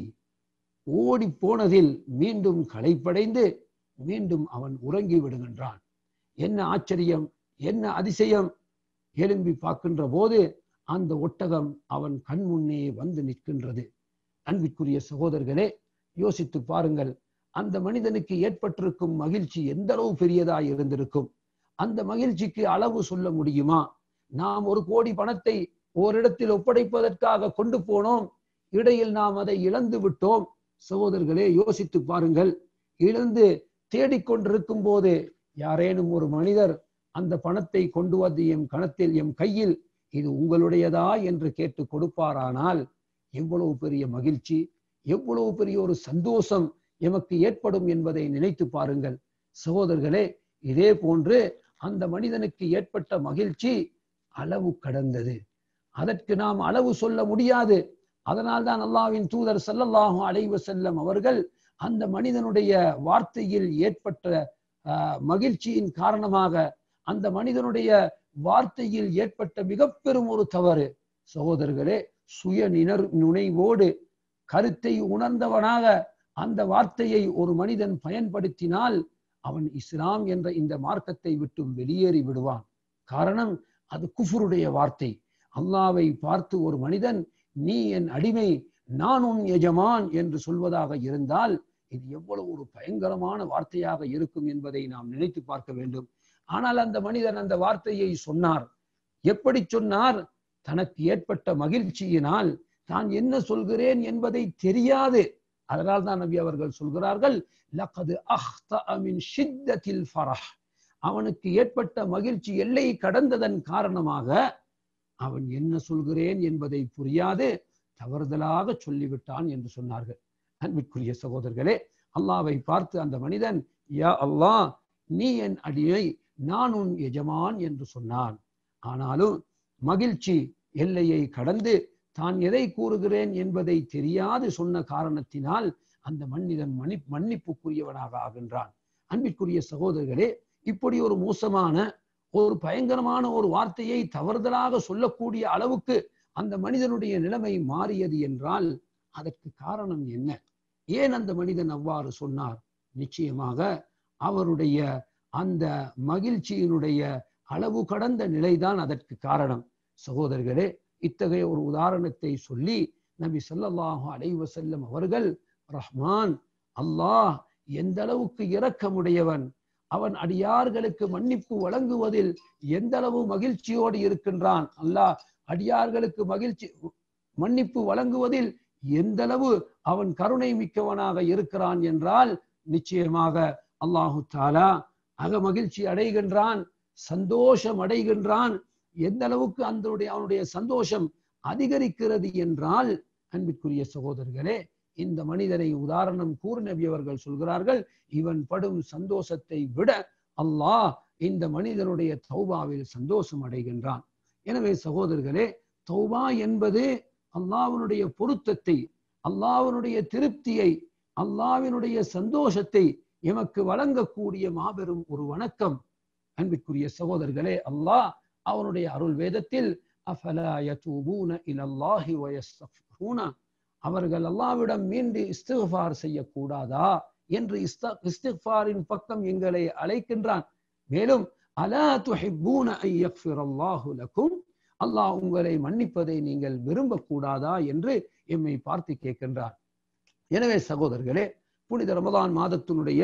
ஓடி போனதில் மீண்டும் களைப்படைந்து மீண்டும் அவன் உறங்கி விடுகின்றான் என்ன ஆச்சரியம் என்ன அதிசயம் எழும்பி பார்க்கின்ற போது அந்த ஒட்டகம் அவன் கண் முன்னே வந்து நிற்கின்றது அன்பிற்குரிய சகோதரர்களே யோசித்து பாருங்கள் அந்த மனிதனுக்கு ஏற்பட்டிருக்கும் மகிழ்ச்சி எந்த அளவு பெரியதாய் இருந்திருக்கும் அந்த மகிழ்ச்சிக்கு அளவு சொல்ல முடியுமா நாம் ஒரு கோடி பணத்தை ஓரிடத்தில் ஒப்படைப்பதற்காக கொண்டு போனோம் இடையில் நாம் அதை இழந்து விட்டோம் சகோதரர்களே யோசித்து பாருங்கள் இழந்து தேடிக்கொண்டிருக்கும் போது யாரேனும் ஒரு மனிதர் அந்த பணத்தை கொண்டு வந்து எம் கணத்தில் எம் கையில் இது உங்களுடையதா என்று கேட்டு கொடுப்பாரானால் எவ்வளவு பெரிய மகிழ்ச்சி எவ்வளவு பெரிய ஒரு சந்தோஷம் எமக்கு ஏற்படும் என்பதை நினைத்து பாருங்கள் சகோதரர்களே இதே போன்று அந்த மனிதனுக்கு ஏற்பட்ட மகிழ்ச்சி அளவு கடந்தது அதற்கு நாம் அளவு சொல்ல முடியாது அதனால் தான் அல்லாவின் தூதர் சல்லல்லாஹு அலைவ செல்லம் அவர்கள் அந்த மனிதனுடைய வார்த்தையில் ஏற்பட்ட மகிழ்ச்சியின் காரணமாக அந்த மனிதனுடைய வார்த்தையில் ஏற்பட்ட மிக பெரும் ஒரு தவறு சகோதரர்களே சுய நினர் நுணைவோடு கருத்தை உணர்ந்தவனாக அந்த வார்த்தையை ஒரு மனிதன் பயன்படுத்தினால் அவன் இஸ்லாம் என்ற இந்த மார்க்கத்தை விட்டு வெளியேறி விடுவான் காரணம் அது குஃபருடைய வார்த்தை அல்லாவை பார்த்து ஒரு மனிதன் நீ என் அடிமை நான் உன் எஜமான் என்று சொல்வதாக இருந்தால் இது எவ்வளவு ஒரு பயங்கரமான வார்த்தையாக இருக்கும் என்பதை நாம் நினைத்து பார்க்க வேண்டும் ஆனால் அந்த மனிதன் அந்த வார்த்தையை சொன்னார் எப்படி சொன்னார் தனக்கு ஏற்பட்ட மகிழ்ச்சியினால் தான் என்ன சொல்கிறேன் என்பதை தெரியாது அதனால் தான் நபி அவர்கள் சொல்கிறார்கள் லகது மின் ஷித்தத்தில் ஃபரஹ் அவனுக்கு ஏற்பட்ட மகிழ்ச்சி எல்லை கடந்ததன் காரணமாக அவன் என்ன சொல்கிறேன் என்பதை புரியாது தவறுதலாக சொல்லிவிட்டான் என்று சொன்னார்கள் அன்பிற்குரிய சகோதரர்களே அல்லாவை பார்த்து அந்த மனிதன் யா அல்லாஹ் நீ என் அடிமை நான் உன் எஜமான் என்று சொன்னான் ஆனாலும் மகிழ்ச்சி எல்லையை கடந்து தான் எதை கூறுகிறேன் என்பதை தெரியாது சொன்ன காரணத்தினால் அந்த மனிதன் மன்னி மன்னிப்புக்குரியவனாக ஆகின்றான் அன்பிற்குரிய சகோதரர்களே இப்படி ஒரு மோசமான ஒரு பயங்கரமான ஒரு வார்த்தையை தவறுதலாக சொல்லக்கூடிய அளவுக்கு அந்த மனிதனுடைய நிலைமை மாறியது என்றால் அதற்கு காரணம் என்ன ஏன் அந்த மனிதன் அவ்வாறு சொன்னார் நிச்சயமாக அவருடைய அந்த மகிழ்ச்சியினுடைய அளவு கடந்த நிலைதான் அதற்கு காரணம் சகோதரர்களே இத்தகைய ஒரு உதாரணத்தை சொல்லி நபி சொல்லல்லாஹு அலைவ செல்லம் அவர்கள் ரஹ்மான் அல்லாஹ் எந்த அளவுக்கு இரக்கமுடையவன் அவன் அடியார்களுக்கு மன்னிப்பு வழங்குவதில் எந்த அளவு மகிழ்ச்சியோடு இருக்கின்றான் அல்லாஹ் அடியார்களுக்கு மகிழ்ச்சி மன்னிப்பு வழங்குவதில் எந்த அளவு அவன் கருணை மிக்கவனாக இருக்கிறான் என்றால் நிச்சயமாக அல்லாஹு தாலா அக மகிழ்ச்சி அடைகின்றான் சந்தோஷம் அடைகின்றான் எந்த அளவுக்கு அந்த அவனுடைய சந்தோஷம் அதிகரிக்கிறது என்றால் அன்பிற்குரிய சகோதரர்களே இந்த மனிதனை உதாரணம் கூறு நபி அவர்கள் சொல்கிறார்கள் இவன் படும் சந்தோஷத்தை விட அல்லாஹ் இந்த மனிதனுடைய தௌபாவில் சந்தோஷம் அடைகின்றான் எனவே சகோதரர்களே தௌபா என்பது அல்லாவினுடைய பொருத்தத்தை அல்லாவினுடைய திருப்தியை அல்லாவினுடைய சந்தோஷத்தை எமக்கு வழங்கக்கூடிய மாபெரும் ஒரு வணக்கம் அன்பிற்குரிய சகோதரர்களே அல்லாஹ் அவனுடைய அருள் வேதத்தில் அஃபலா யதூபூன இலல்லாஹி வயஸ்தஃபிரூன அவர்கள் அல்லாவிடம் மீண்டு இஸ்திஃபார் செய்யக்கூடாதா என்று இஸ்திஃபாரின் பக்கம் எங்களை அழைக்கின்றான் மேலும் அலா துஹிப்பூன ஐ யக்ஃபிரல்லாஹு லக்கும் அல்லாஹ் உங்களை மன்னிப்பதை நீங்கள் விரும்பக்கூடாதா என்று எம்மை பார்த்து கேட்கின்றார் எனவே சகோதரர்களே புனித ரமதான் மாதத்தினுடைய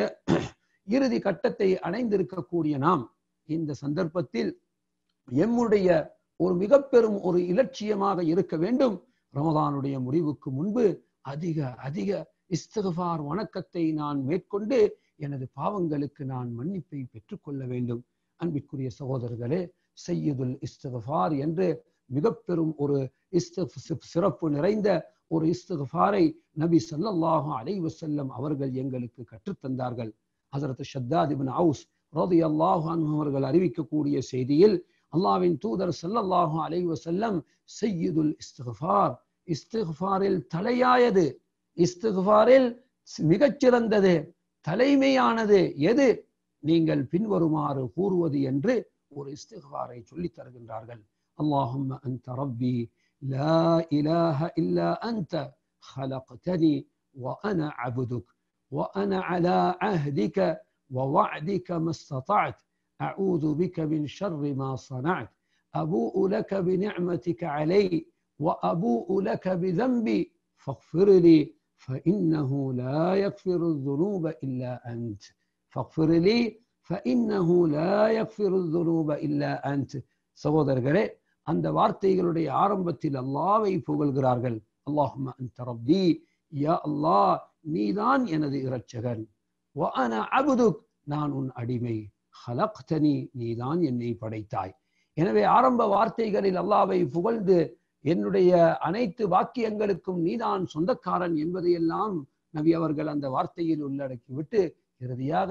இறுதி கட்டத்தை அடைந்திருக்கக்கூடிய நாம் இந்த சந்தர்ப்பத்தில் எம்முடைய ஒரு மிக பெரும் ஒரு இலட்சியமாக இருக்க வேண்டும் ரமதானுடைய முடிவுக்கு முன்பு அதிக அதிக இஸ்தகபார் வணக்கத்தை நான் மேற்கொண்டு எனது பாவங்களுக்கு நான் மன்னிப்பை பெற்றுக்கொள்ள வேண்டும் அன்பிற்குரிய சகோதரர்களே செய்யுதுல் இஸ்திஃபார் என்று மிக பெரும் ஒரு சிறப்பு நிறைந்த ஒரு இஸ்திஃபாரை நபி சல்லல்லாஹு அலைஹி வஸல்லம் அவர்கள் எங்களுக்கு கற்றுத்தந்தார்கள் ஹசரத் ஷத்தாத் இப்னு அவுஸ் ரதி அல்லாஹு அவர்கள் அறிவிக்கக்கூடிய செய்தியில் அல்லாவின் தூதர் சல்லல்லாஹு அலைஹி வஸல்லம் செய்யுதுல் இஸ்திஃபார் இஸ்திஃபாரில் தலையாயது இஸ்திஃபாரில் மிகச்சிறந்தது தலைமையானது எது நீங்கள் பின்வருமாறு கூறுவது என்று ஒரு இஸ்திஃபாரை சொல்லித் தருகின்றார்கள் اللهم أنت ربي لا إله إلا أنت خلقتني وأنا عبدك وأنا على عهدك ووعدك ما استطعت أعوذ بك من شر ما صنعت أبوء لك بنعمتك علي وأبوء لك بذنبي فاغفر لي فإنه لا يغفر الذنوب إلا أنت فاغفر لي فإنه لا يغفر الذنوب إلا أنت சகோதரர்களே அந்த வார்த்தைகளுடைய ஆரம்பத்தில் அல்லாவை புகழ்கிறார்கள் அல்லாஹும் அந்த ரப்பி யா அல்லாஹ் நீதான் எனது இரட்சகன் வஅன அபுதுக் நான் உன் அடிமை ஹலக்தனி நீதான் என்னை படைத்தாய் எனவே ஆரம்ப வார்த்தைகளில் அல்லாவை புகழ்ந்து என்னுடைய அனைத்து வாக்கியங்களுக்கும் நீதான் சொந்தக்காரன் என்பதையெல்லாம் நபி அவர்கள் அந்த வார்த்தையில் உள்ளடக்கிவிட்டு இறுதியாக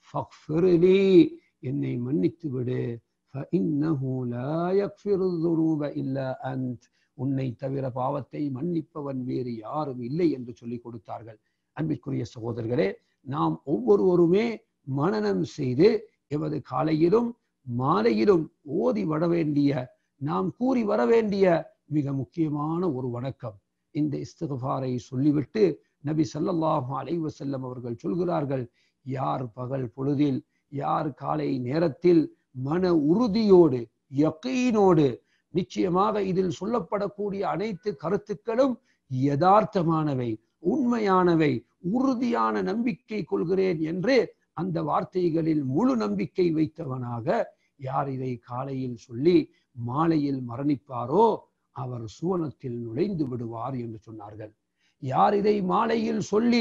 என்னை மன்னித்து விடு உன்னை தவிர பாவத்தை மன்னிப்பவன் வேறு யாரும் இல்லை என்று சொல்லிக் கொடுத்தார்கள் அன்பிற்குரிய சகோதரர்களே நாம் ஒவ்வொருவருமே மனநம் செய்து எமது காலையிலும் மாலையிலும் ஓதி வர வேண்டிய நாம் கூறி வர வேண்டிய மிக முக்கியமான ஒரு வணக்கம் இந்த இஸ்திகாரை சொல்லிவிட்டு நபி சல்லல்லாஹு அலைவ செல்லம் அவர்கள் சொல்கிறார்கள் யார் பகல் பொழுதில் யார் காலை நேரத்தில் மன உறுதியோடு யக்கீனோடு நிச்சயமாக இதில் சொல்லப்படக்கூடிய அனைத்து கருத்துக்களும் யதார்த்தமானவை உண்மையானவை உறுதியான நம்பிக்கை கொள்கிறேன் என்று அந்த வார்த்தைகளில் முழு நம்பிக்கை வைத்தவனாக யார் இதை காலையில் சொல்லி மாலையில் மரணிப்பாரோ அவர் சுவனத்தில் நுழைந்து விடுவார் என்று சொன்னார்கள் யார் இதை மாலையில் சொல்லி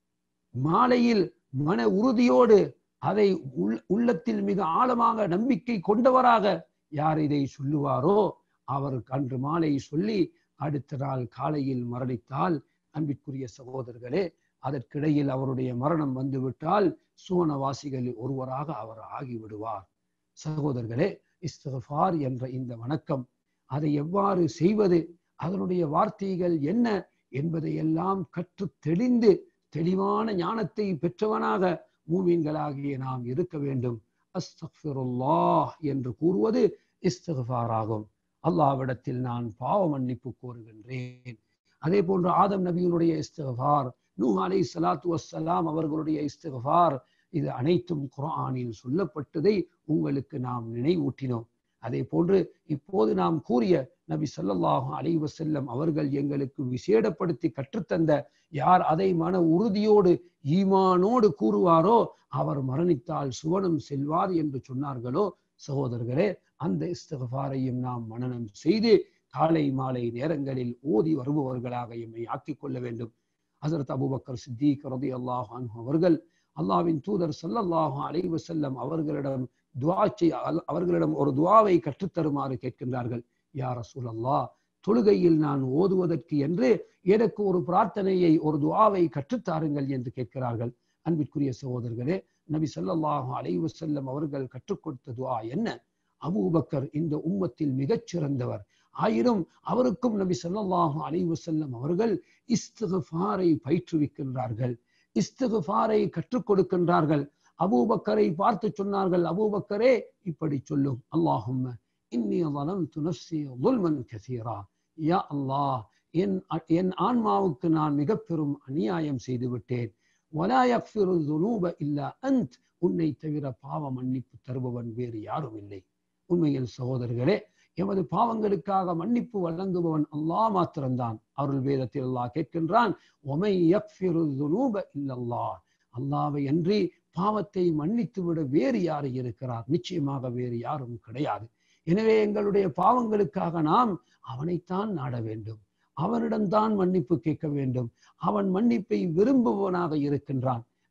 மாலையில் மன உறுதியோடு அதை உள்ளத்தில் மிக ஆழமாக நம்பிக்கை கொண்டவராக யார் இதை சொல்லுவாரோ அவர் அன்று மாலை சொல்லி அடுத்த நாள் காலையில் மரணித்தால் அன்பிற்குரிய சகோதரர்களே அதற்கிடையில் அவருடைய மரணம் வந்துவிட்டால் சுவனவாசிகளில் ஒருவராக அவர் ஆகிவிடுவார் சகோதரர்களே இஸ்தஃபார் என்ற இந்த வணக்கம் அதை எவ்வாறு செய்வது அதனுடைய வார்த்தைகள் என்ன என்பதையெல்லாம் கற்று தெளிந்து தெளிவான ஞானத்தை பெற்றவனாக மூமீன்களாகிய நாம் இருக்க வேண்டும் அஸ்தக்ஃபிருல்லாஹ் என்று கூறுவது இஸ்தஃபாராகும் அல்லாவிடத்தில் நான் பாவ மன்னிப்பு கோருகின்றேன் அதே போன்று ஆதம் நபியினுடைய இஸ்தஃபார் நூ அலை சலாத்து வசலாம் அவர்களுடைய இஸ்தஃபார் இது அனைத்தும் குரானில் சொல்லப்பட்டதை உங்களுக்கு நாம் நினைவூட்டினோம் அதே போன்று இப்போது நாம் கூறிய நபி சொல்லல்லாஹு அலைவ செல்லம் அவர்கள் எங்களுக்கு விசேடப்படுத்தி கற்றுத்தந்த யார் அதை மன உறுதியோடு ஈமானோடு கூறுவாரோ அவர் மரணித்தால் சுவனம் செல்வார் என்று சொன்னார்களோ சகோதரர்களே அந்த இஸ்தகபாரையும் நாம் மனநம் செய்து காலை மாலை நேரங்களில் ஓதி வருபவர்களாக எம்மை ஆக்கிக் கொள்ள வேண்டும் ஹசரத் அபுபக்கர் சித்திக் ரதி அல்லாஹ் அவர்கள் அல்லாவின் தூதர் சல்லல்லாஹு அலைவ செல்லம் அவர்களிடம் துவாச்சை அவர்களிடம் ஒரு துவாவை கற்றுத்தருமாறு கேட்கின்றார்கள் யார் ரசூல் அல்லா தொழுகையில் நான் ஓதுவதற்கு என்று எனக்கு ஒரு பிரார்த்தனையை ஒரு துவாவை கற்றுத்தாருங்கள் என்று கேட்கிறார்கள் அன்பிற்குரிய சகோதரர்களே நபி சல்லல்லாஹு அலைவு செல்லம் அவர்கள் கற்றுக் கொடுத்த துவா என்ன அபூபக்கர் இந்த உம்மத்தில் மிகச் சிறந்தவர் ஆயினும் அவருக்கும் நபி சல்லல்லாஹு அலைவு செல்லம் அவர்கள் இஸ்திஃபாரை பயிற்றுவிக்கின்றார்கள் இஸ்திஃபாரை கற்றுக் கொடுக்கின்றார்கள் அபூபக்கரை பார்த்து சொன்னார்கள் அபூபக்கரே இப்படி சொல்லும் அல்லாஹும் இன்னி ظلمت نفسي ظلما كثيرا யா அல்லாஹ் என் என் ஆன்மாவுக்கு நான் மிக பெரும் அநியாயம் செய்து விட்டேன் ولا يغفر الذنوب الا انت உன்னை தவிர பாவ மன்னிப்பு தருபவன் வேறு யாரும் இல்லை உண்மையில் சகோதரர்களே எமது பாவங்களுக்காக மன்னிப்பு வழங்குபவன் அல்லாஹ் மாத்திரம்தான் அருள் வேதத்தில் அல்லாஹ் கேட்கின்றான் ஒமை யக்ஃபிரு துனூப இல்லல்லாஹ் அல்லாவை அன்றி பாவத்தை மன்னித்து விட வேறு யாரு இருக்கிறார் நிச்சயமாக வேறு யாரும் கிடையாது எனவே எங்களுடைய பாவங்களுக்காக நாம் அவனைத்தான் நாட வேண்டும் அவனிடம்தான் மன்னிப்பு கேட்க வேண்டும் அவன் மன்னிப்பை விரும்புபவனாக இருக்கின்றான்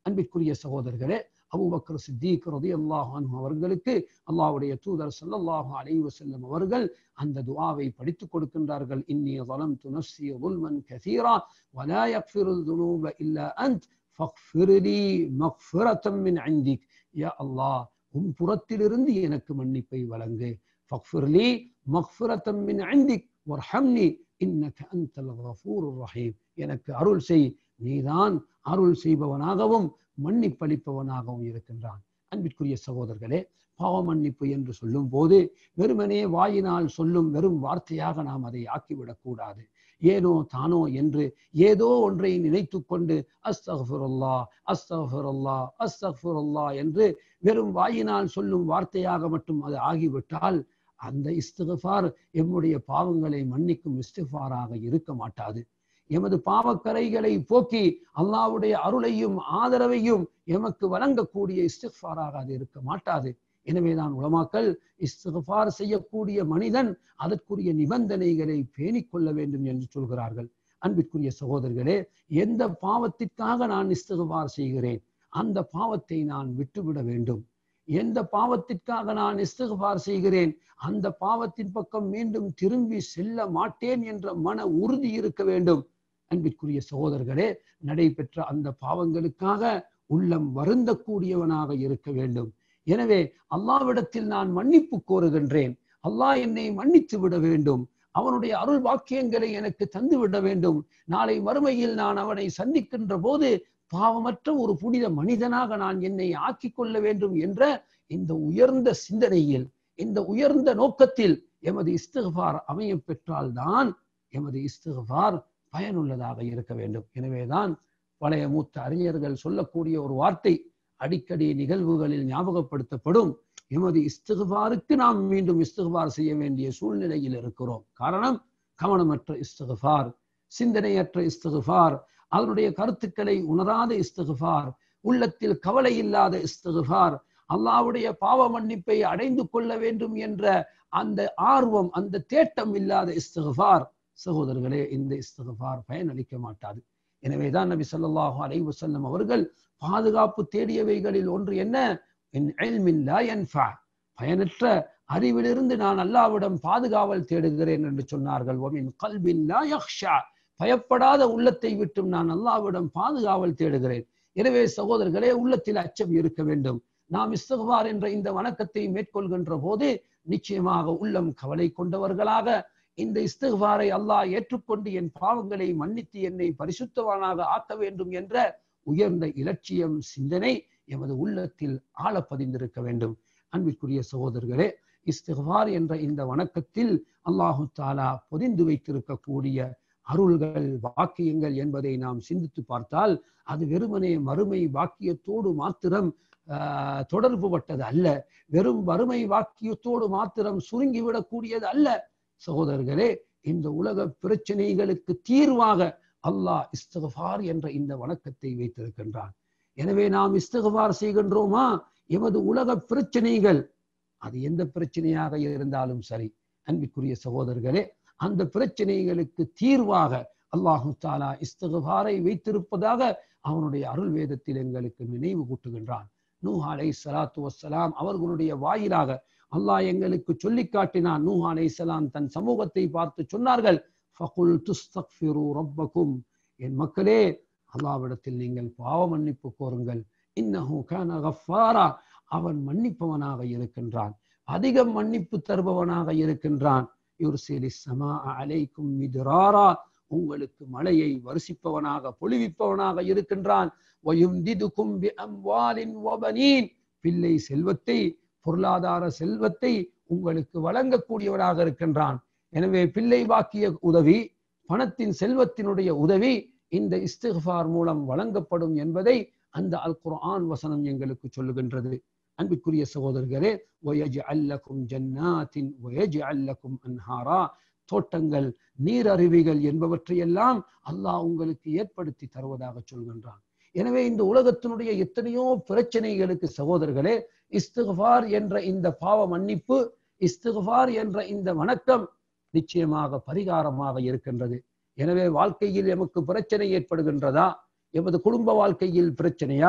அன்பிற்குரிய சகோதரர்களே அபூபக்கர் சித்திக் ரலியல்லாஹு அன்ஹு அவர்களுக்கு அல்லாஹ்வுடைய தூதர் ஸல்லல்லாஹு அலைஹி வஸல்லம் அவர்கள் அந்த துஆவை படித்துக் கொடுக்கின்றார்கள் இன்னி ظلمت نفسي ظلما كثيرا ولا يغفر الذنوب الا انت فاغفر لي مغفرة من عندك يا الله உன் புறத்திலிருந்து எனக்கு மன்னிப்பை வழங்கு فاغفر لي مغفرة من عندك وارحمني انك انت الغفور الرحيم எனக்கு அருள் செய் நீதான் அருள் செய்பவனாகவும் மன்னிப்பளிப்பவனாகவும் இருக்கின்றான் அன்பிற்குரிய சகோதரர்களே பாவ மன்னிப்பு என்று சொல்லும் போது வெறுமனே வாயினால் சொல்லும் வெறும் வார்த்தையாக நாம் அதை ஆக்கிவிடக் கூடாது ஏனோ தானோ என்று ஏதோ ஒன்றை நினைத்து கொண்டு அஸ்தஃபிருல்லா அஸ்தஃபிருல்லா அஸ்தஃபிருல்லா என்று வெறும் வாயினால் சொல்லும் வார்த்தையாக மட்டும் அது ஆகிவிட்டால் அந்த இஸ்திஃபார் எம்முடைய பாவங்களை மன்னிக்கும் இஸ்திஃபாராக இருக்க மாட்டாது எமது பாவக்கரைகளை போக்கி அல்லாவுடைய அருளையும் ஆதரவையும் எமக்கு வழங்கக்கூடிய இஸ்திஃபாராக அது இருக்க மாட்டாது எனவேதான் உலமாக்கள் இஸ்திஃபார் செய்யக்கூடிய மனிதன் அதற்குரிய நிபந்தனைகளை பேணிக் கொள்ள வேண்டும் என்று சொல்கிறார்கள் அன்பிற்குரிய சகோதரர்களே எந்த பாவத்திற்காக நான் இஸ்திஃபார் செய்கிறேன் அந்த பாவத்தை நான் விட்டுவிட வேண்டும் எந்த பாவத்திற்காக நான் இஸ்திஃபார் செய்கிறேன் அந்த பாவத்தின் பக்கம் மீண்டும் திரும்பி செல்ல மாட்டேன் என்ற மன உறுதி இருக்க வேண்டும் அன்பிற்குரிய சகோதரர்களே நடைபெற்ற அந்த பாவங்களுக்காக உள்ளம் வருந்தக்கூடியவனாக இருக்க வேண்டும் எனவே அல்லாவிடத்தில் நான் மன்னிப்பு கோருகின்றேன் அல்லாஹ் என்னை மன்னித்து விட வேண்டும் அவனுடைய அருள் வாக்கியங்களை எனக்கு தந்து விட வேண்டும் நாளை மறுமையில் நான் அவனை சந்திக்கின்ற போது பாவமற்ற ஒரு புனித மனிதனாக நான் என்னை ஆக்கிக் கொள்ள வேண்டும் என்ற இந்த உயர்ந்த சிந்தனையில் இந்த உயர்ந்த நோக்கத்தில் எமது இஸ்திஃபார் அமைய பெற்றால்தான் எமது இஸ்திஃபார் பயனுள்ளதாக இருக்க வேண்டும் எனவேதான் பழைய மூத்த அறிஞர்கள் சொல்லக்கூடிய ஒரு வார்த்தை அடிக்கடி நிகழ்வுகளில் ஞாபகப்படுத்தப்படும் எமது இஸ்திஃபாருக்கு நாம் மீண்டும் இஸ்திஃபார் செய்ய வேண்டிய சூழ்நிலையில் இருக்கிறோம் காரணம் கவனமற்ற இஸ்திஃபார் சிந்தனையற்ற இஸ்திஃபார் அதனுடைய கருத்துக்களை உணராத இஸ்திஃபார் உள்ளத்தில் கவலை இல்லாத இஸ்திஃபார் அல்லாவுடைய பாவ மன்னிப்பை அடைந்து கொள்ள வேண்டும் என்ற அந்த ஆர்வம் அந்த தேட்டம் இல்லாத இஸ்திஃபார் சகோதரர்களே இந்த இஸ்திஃபார் பயனளிக்க மாட்டாது எனவேதான் நபி ஸல்லல்லாஹு அலைஹி வஸல்லம் அவர்கள் பாதுகாப்பு தேடியவைகளில் ஒன்று என்ன பயனற்ற அறிவிலிருந்து நான் அல்லாவிடம் பாதுகாவல் தேடுகிறேன் என்று சொன்னார்கள் பயப்படாத உள்ளத்தை விட்டும் நான் அல்லாவிடம் பாதுகாவல் தேடுகிறேன் எனவே சகோதரர்களே உள்ளத்தில் அச்சம் இருக்க வேண்டும் நாம் இஸ்தகுவார் என்ற இந்த வணக்கத்தை மேற்கொள்கின்ற போது நிச்சயமாக உள்ளம் கவலை கொண்டவர்களாக இந்த இஸ்திகுபாரை அல்லாஹ் ஏற்றுக்கொண்டு என் பாவங்களை மன்னித்து என்னை பரிசுத்தவானாக ஆக்க வேண்டும் என்ற உயர்ந்த இலட்சியம் சிந்தனை எமது உள்ளத்தில் ஆழ பதிந்திருக்க வேண்டும் அன்பிற்குரிய சகோதரர்களே இஸ்திகுபார் என்ற இந்த வணக்கத்தில் அல்லாஹு தாலா பொதிந்து வைத்திருக்கக்கூடிய அருள்கள் வாக்கியங்கள் என்பதை நாம் சிந்தித்து பார்த்தால் அது வெறுமனே மறுமை வாக்கியத்தோடு மாத்திரம் தொடர்பு பட்டது அல்ல வெறும் வறுமை வாக்கியத்தோடு மாத்திரம் சுருங்கிவிடக்கூடியது அல்ல சகோதரர்களே இந்த உலக பிரச்சனைகளுக்கு தீர்வாக அல்லாஹ் இஸ்தகபார் என்ற இந்த வணக்கத்தை வைத்திருக்கின்றான் எனவே நாம் இஸ்தகபார் செய்கின்றோமா எமது உலக பிரச்சனைகள் அது எந்த பிரச்சனையாக இருந்தாலும் சரி அன்பிற்குரிய சகோதரர்களே அந்த பிரச்சனைகளுக்கு தீர்வாக அல்லாஹு தாலா இஸ்தகபாரை வைத்திருப்பதாக அவனுடைய அருள் வேதத்தில் எங்களுக்கு நினைவு கூட்டுகின்றான் நூ அலை சலாத்து வசலாம் அவர்களுடைய வாயிலாக அல்லாஹ் எங்களுக்கு சொல்லி காட்டினான் நூ அலை சலாம் தன் சமூகத்தை பார்த்து சொன்னார்கள் ஃபகுல் துஸ்தக்ஃபிரு ரப்பக்கும் என் மக்களே அல்லாவிடத்தில் நீங்கள் பாவ மன்னிப்பு கோருங்கள் இன்னஹு கான கஃபாரா அவன் மன்னிப்பவனாக இருக்கின்றான் அதிகம் மன்னிப்பு தருபவனாக இருக்கின்றான் யுர்சிலி சமா அலைக்கும் மிதுராரா உங்களுக்கு மழையை வருஷிப்பவனாக பொழிவிப்பவனாக இருக்கின்றான் பிள்ளை செல்வத்தை பொருளாதார செல்வத்தை உங்களுக்கு வழங்கக்கூடியவனாக இருக்கின்றான் எனவே பிள்ளை பாக்கிய உதவி பணத்தின் செல்வத்தினுடைய உதவி இந்த இஸ்திஃபார் மூலம் வழங்கப்படும் என்பதை அந்த அல் குர்ஆன் வசனம் எங்களுக்கு சொல்லுகின்றது அன்பிற்குரிய சகோதரர்களே ஒயஜ் அல்லக்கும் ஜன்னாத்தின் ஒயஜ் அல்லக்கும் அன்ஹாரா தோட்டங்கள் நீர் அருவிகள் என்பவற்றையெல்லாம் அல்லாஹ் உங்களுக்கு ஏற்படுத்தி தருவதாக சொல்கின்றான் எனவே இந்த உலகத்தினுடைய எத்தனையோ பிரச்சனைகளுக்கு சகோதரர்களே இஸ்திஃபார் என்ற இந்த பாவ மன்னிப்பு இஸ்திஃபார் என்ற இந்த வணக்கம் நிச்சயமாக பரிகாரமாக இருக்கின்றது எனவே வாழ்க்கையில் எமக்கு பிரச்சனை ஏற்படுகின்றதா எமது குடும்ப வாழ்க்கையில் பிரச்சனையா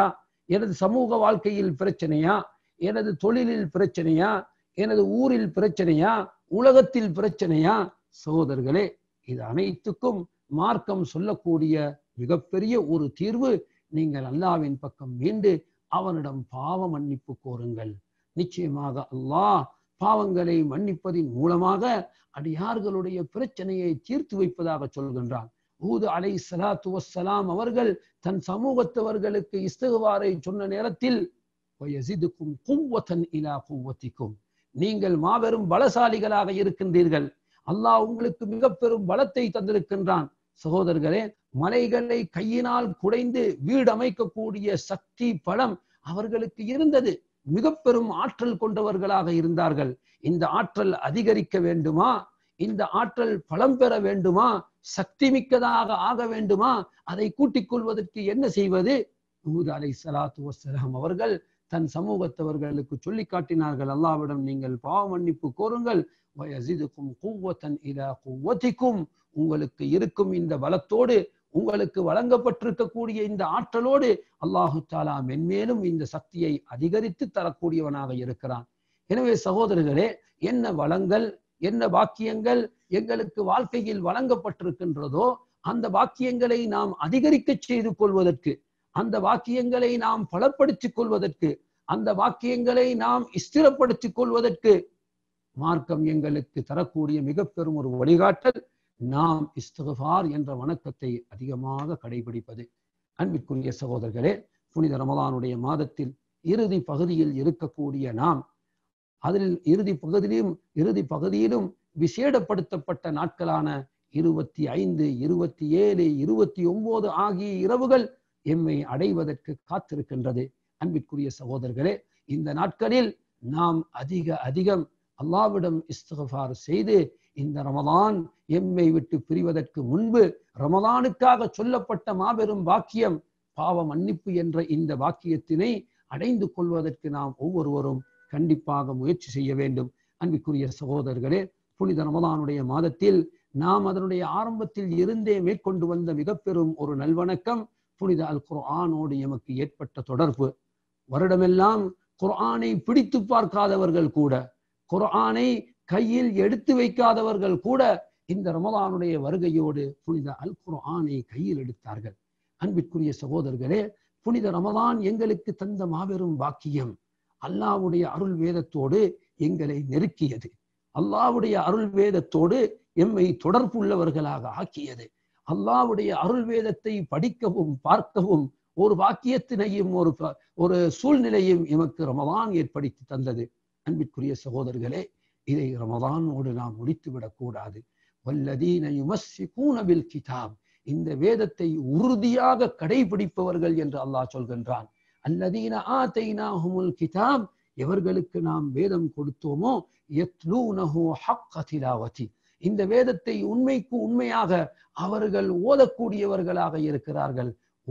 எனது சமூக வாழ்க்கையில் பிரச்சனையா எனது தொழிலில் பிரச்சனையா எனது ஊரில் பிரச்சனையா உலகத்தில் பிரச்சனையா சகோதரர்களே இது அனைத்துக்கும் மார்க்கம் சொல்லக்கூடிய மிகப்பெரிய ஒரு தீர்வு நீங்கள் அல்லாவின் பக்கம் மீண்டு அவனிடம் பாவ மன்னிப்பு கோருங்கள் நிச்சயமாக அல்லாஹ் பாவங்களை மன்னிப்பதின் மூலமாக அடியார்களுடைய பிரச்சனையை தீர்த்து வைப்பதாக சொல்கின்றான் ஊது அலை சலாத்து வசலாம் அவர்கள் தன் சமூகத்தவர்களுக்கு இஸ்தகுவாரை சொன்ன நேரத்தில் வயசிதுக்கும் குவ்வத்தன் இலா குவ்வத்திக்கும் நீங்கள் மாபெரும் பலசாலிகளாக இருக்கின்றீர்கள் அல்லாஹ் உங்களுக்கு மிக பெரும் பலத்தை தந்திருக்கின்றான் சகோதரர்களே மலைகளை கையினால் குடைந்து வீடு அமைக்கக்கூடிய சக்தி பலம் அவர்களுக்கு இருந்தது மிக பெரும் ஆற்றல் கொண்டவர்களாக இருந்தார்கள் இந்த ஆற்றல் அதிகரிக்க வேண்டுமா இந்த ஆற்றல் பலம் பெற வேண்டுமா சக்தி மிக்கதாக ஆக வேண்டுமா அதை கூட்டிக் கொள்வதற்கு என்ன செய்வது நூத் அலை சலாத்து வசலாம் அவர்கள் தன் சமூகத்தவர்களுக்கு சொல்லி காட்டினார்கள் அல்லாவிடம் நீங்கள் பாவ மன்னிப்பு கோருங்கள் வயசிதுக்கும் கூவத்தன் இலா கூவத்திக்கும் உங்களுக்கு இருக்கும் இந்த பலத்தோடு உங்களுக்கு வழங்கப்பட்டிருக்கக்கூடிய இந்த ஆற்றலோடு அல்லாஹு தாலா மென்மேலும் இந்த சக்தியை அதிகரித்து தரக்கூடியவனாக இருக்கிறான் எனவே சகோதரர்களே என்ன வளங்கள் என்ன பாக்கியங்கள் எங்களுக்கு வாழ்க்கையில் வழங்கப்பட்டிருக்கின்றதோ அந்த வாக்கியங்களை நாம் அதிகரிக்க செய்து கொள்வதற்கு அந்த வாக்கியங்களை நாம் பலப்படுத்திக் கொள்வதற்கு அந்த வாக்கியங்களை நாம் ஸ்திரப்படுத்திக் கொள்வதற்கு மார்க்கம் எங்களுக்கு தரக்கூடிய மிக பெரும் ஒரு வழிகாட்டல் நாம் இஸ்தகஃபார் என்ற வணக்கத்தை அதிகமாக கடைபிடிப்பது அன்பிற்குரிய சகோதரர்களே புனித ரமலானுடைய மாதத்தில் இறுதி பகுதியில் இருக்கக்கூடிய நாம் அதில் இறுதி பகுதியிலும் இறுதி பகுதியிலும் விசேடப்படுத்தப்பட்ட நாட்களான இருபத்தி ஐந்து இருபத்தி ஏழு இருபத்தி ஒன்பது ஆகிய இரவுகள் எம்மை அடைவதற்கு காத்திருக்கின்றது அன்பிற்குரிய சகோதரர்களே இந்த நாட்களில் நாம் அதிக அதிகம் அல்லாவிடம் இஸ்தகஃபார் செய்து இந்த ரமதான் எம்மை விட்டு பிரிவதற்கு முன்பு ரமதானுக்காக சொல்லப்பட்ட மாபெரும் வாக்கியம் பாவ மன்னிப்பு என்ற இந்த வாக்கியத்தினை அடைந்து கொள்வதற்கு நாம் ஒவ்வொருவரும் கண்டிப்பாக முயற்சி செய்ய வேண்டும் அன்பிற்குரிய சகோதரர்களே புனித ரமதானுடைய மாதத்தில் நாம் அதனுடைய ஆரம்பத்தில் இருந்தே மேற்கொண்டு வந்த மிக பெரும் ஒரு நல்வணக்கம் புனித அல் குர்ஆனோடு எமக்கு ஏற்பட்ட தொடர்பு வருடமெல்லாம் குர்ஆனை பிடித்து பார்க்காதவர்கள் கூட குர்ஆனை கையில் எடுத்து வைக்காதவர்கள் கூட இந்த ரமதானுடைய வருகையோடு புனித அல் குர்ஆனை கையில் எடுத்தார்கள் அன்பிற்குரிய சகோதரர்களே புனித ரமதான் எங்களுக்கு தந்த மாபெரும் பாக்கியம் அல்லாவுடைய அருள் வேதத்தோடு எங்களை நெருக்கியது அல்லாவுடைய அருள் வேதத்தோடு எம்மை தொடர்புள்ளவர்களாக ஆக்கியது அல்லாவுடைய அருள் வேதத்தை படிக்கவும் பார்க்கவும் ஒரு வாக்கியத்தினையும் ஒரு ஒரு சூழ்நிலையும் எமக்கு ரமதான் ஏற்படுத்தி தந்தது அன்பிற்குரிய சகோதரர்களே இதை ரமதானோடு நாம் முடித்துவிடக் கூடாது வல்லதீன யுமஸ்ஸிகூனபில் கிதாப் இந்த வேதத்தை உறுதியாக கடைபிடிப்பவர்கள் என்று அல்லாஹ் சொல்கின்றான் அல்லதீன ஆதைனாஹுமுல் கிதாப் எவர்களுக்கு நாம் வேதம் கொடுத்தோமோ யத்லூனஹு ஹக்க திலாவதி இந்த வேதத்தை உண்மைக்கு உண்மையாக அவர்கள் ஓதக்கூடியவர்களாக இருக்கிறார்கள்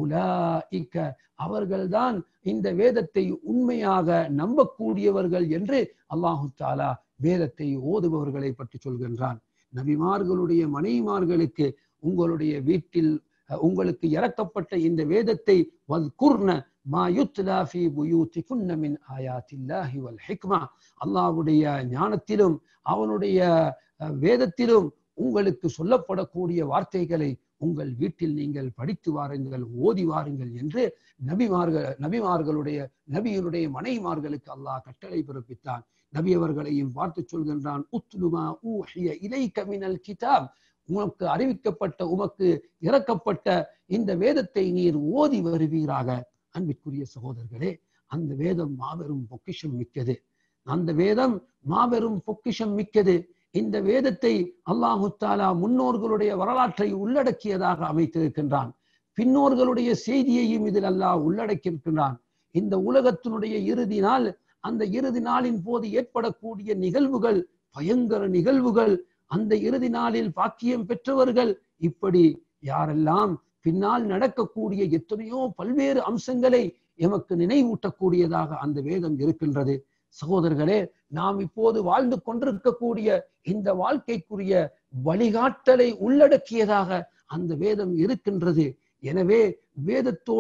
உலாஇக்க அவர்கள்தான் இந்த வேதத்தை உண்மையாக நம்பக்கூடியவர்கள் என்று அல்லாஹு தாலா வேதத்தை ஓதுபவர்களை பற்றி சொல்கின்றான் நபிமார்களுடைய மனைவிமார்களுக்கு உங்களுடைய வீட்டில் உங்களுக்கு இறக்கப்பட்ட இந்த வேதத்தை வல்குர்ன மா யுத்லா ஃபீ புயூத்திகுன்ன மின் ஆயாத்தில்லாஹி வல் ஹிக்மா அல்லாஹ்வுடைய ஞானத்திலும் அவனுடைய வேதத்திலும் உங்களுக்கு சொல்லப்படக்கூடிய வார்த்தைகளை உங்கள் வீட்டில் நீங்கள் படித்து வாருங்கள் ஓதி வாருங்கள் என்று நபிமார்கள் நபிமார்களுடைய நபியினுடைய மனைவிமார்களுக்கு அல்லாஹ் கட்டளை பிறப்பித்தான் நபி அவர்களையும் பார்த்து சொல்கின்றான் உத்லுமா ஊஹிய இலைக்க மினல் கிதாப் உமக்கு அறிவிக்கப்பட்ட உமக்கு இறக்கப்பட்ட இந்த வேதத்தை நீர் ஓதி வருவீராக அன்பிற்குரிய சகோதரர்களே அந்த வேதம் மாபெரும் பொக்கிஷம் மிக்கது அந்த வேதம் மாபெரும் பொக்கிஷம் மிக்கது இந்த வேதத்தை அல்லாஹு தாலா முன்னோர்களுடைய வரலாற்றை உள்ளடக்கியதாக அமைத்திருக்கின்றான் பின்னோர்களுடைய செய்தியையும் இதில் அல்லாஹ் உள்ளடக்கியிருக்கின்றான் இந்த உலகத்தினுடைய இறுதி நாள் அந்த இறுதி நாளின் போது ஏற்படக்கூடிய நிகழ்வுகள் பயங்கர நிகழ்வுகள் அந்த இறுதி நாளில் பாக்கியம் பெற்றவர்கள் இப்படி யாரெல்லாம் பின்னால் நடக்கக்கூடிய எத்தனையோ பல்வேறு அம்சங்களை எமக்கு நினைவூட்டக்கூடியதாக அந்த வேதம் இருக்கின்றது சகோதரர்களே நாம் இப்போது வாழ்ந்து கொண்டிருக்கக்கூடிய இந்த வாழ்க்கைக்குரிய வழிகாட்டலை உள்ளடக்கியதாக அந்த வேதம் இருக்கின்றது எனவே வேதத்தோடு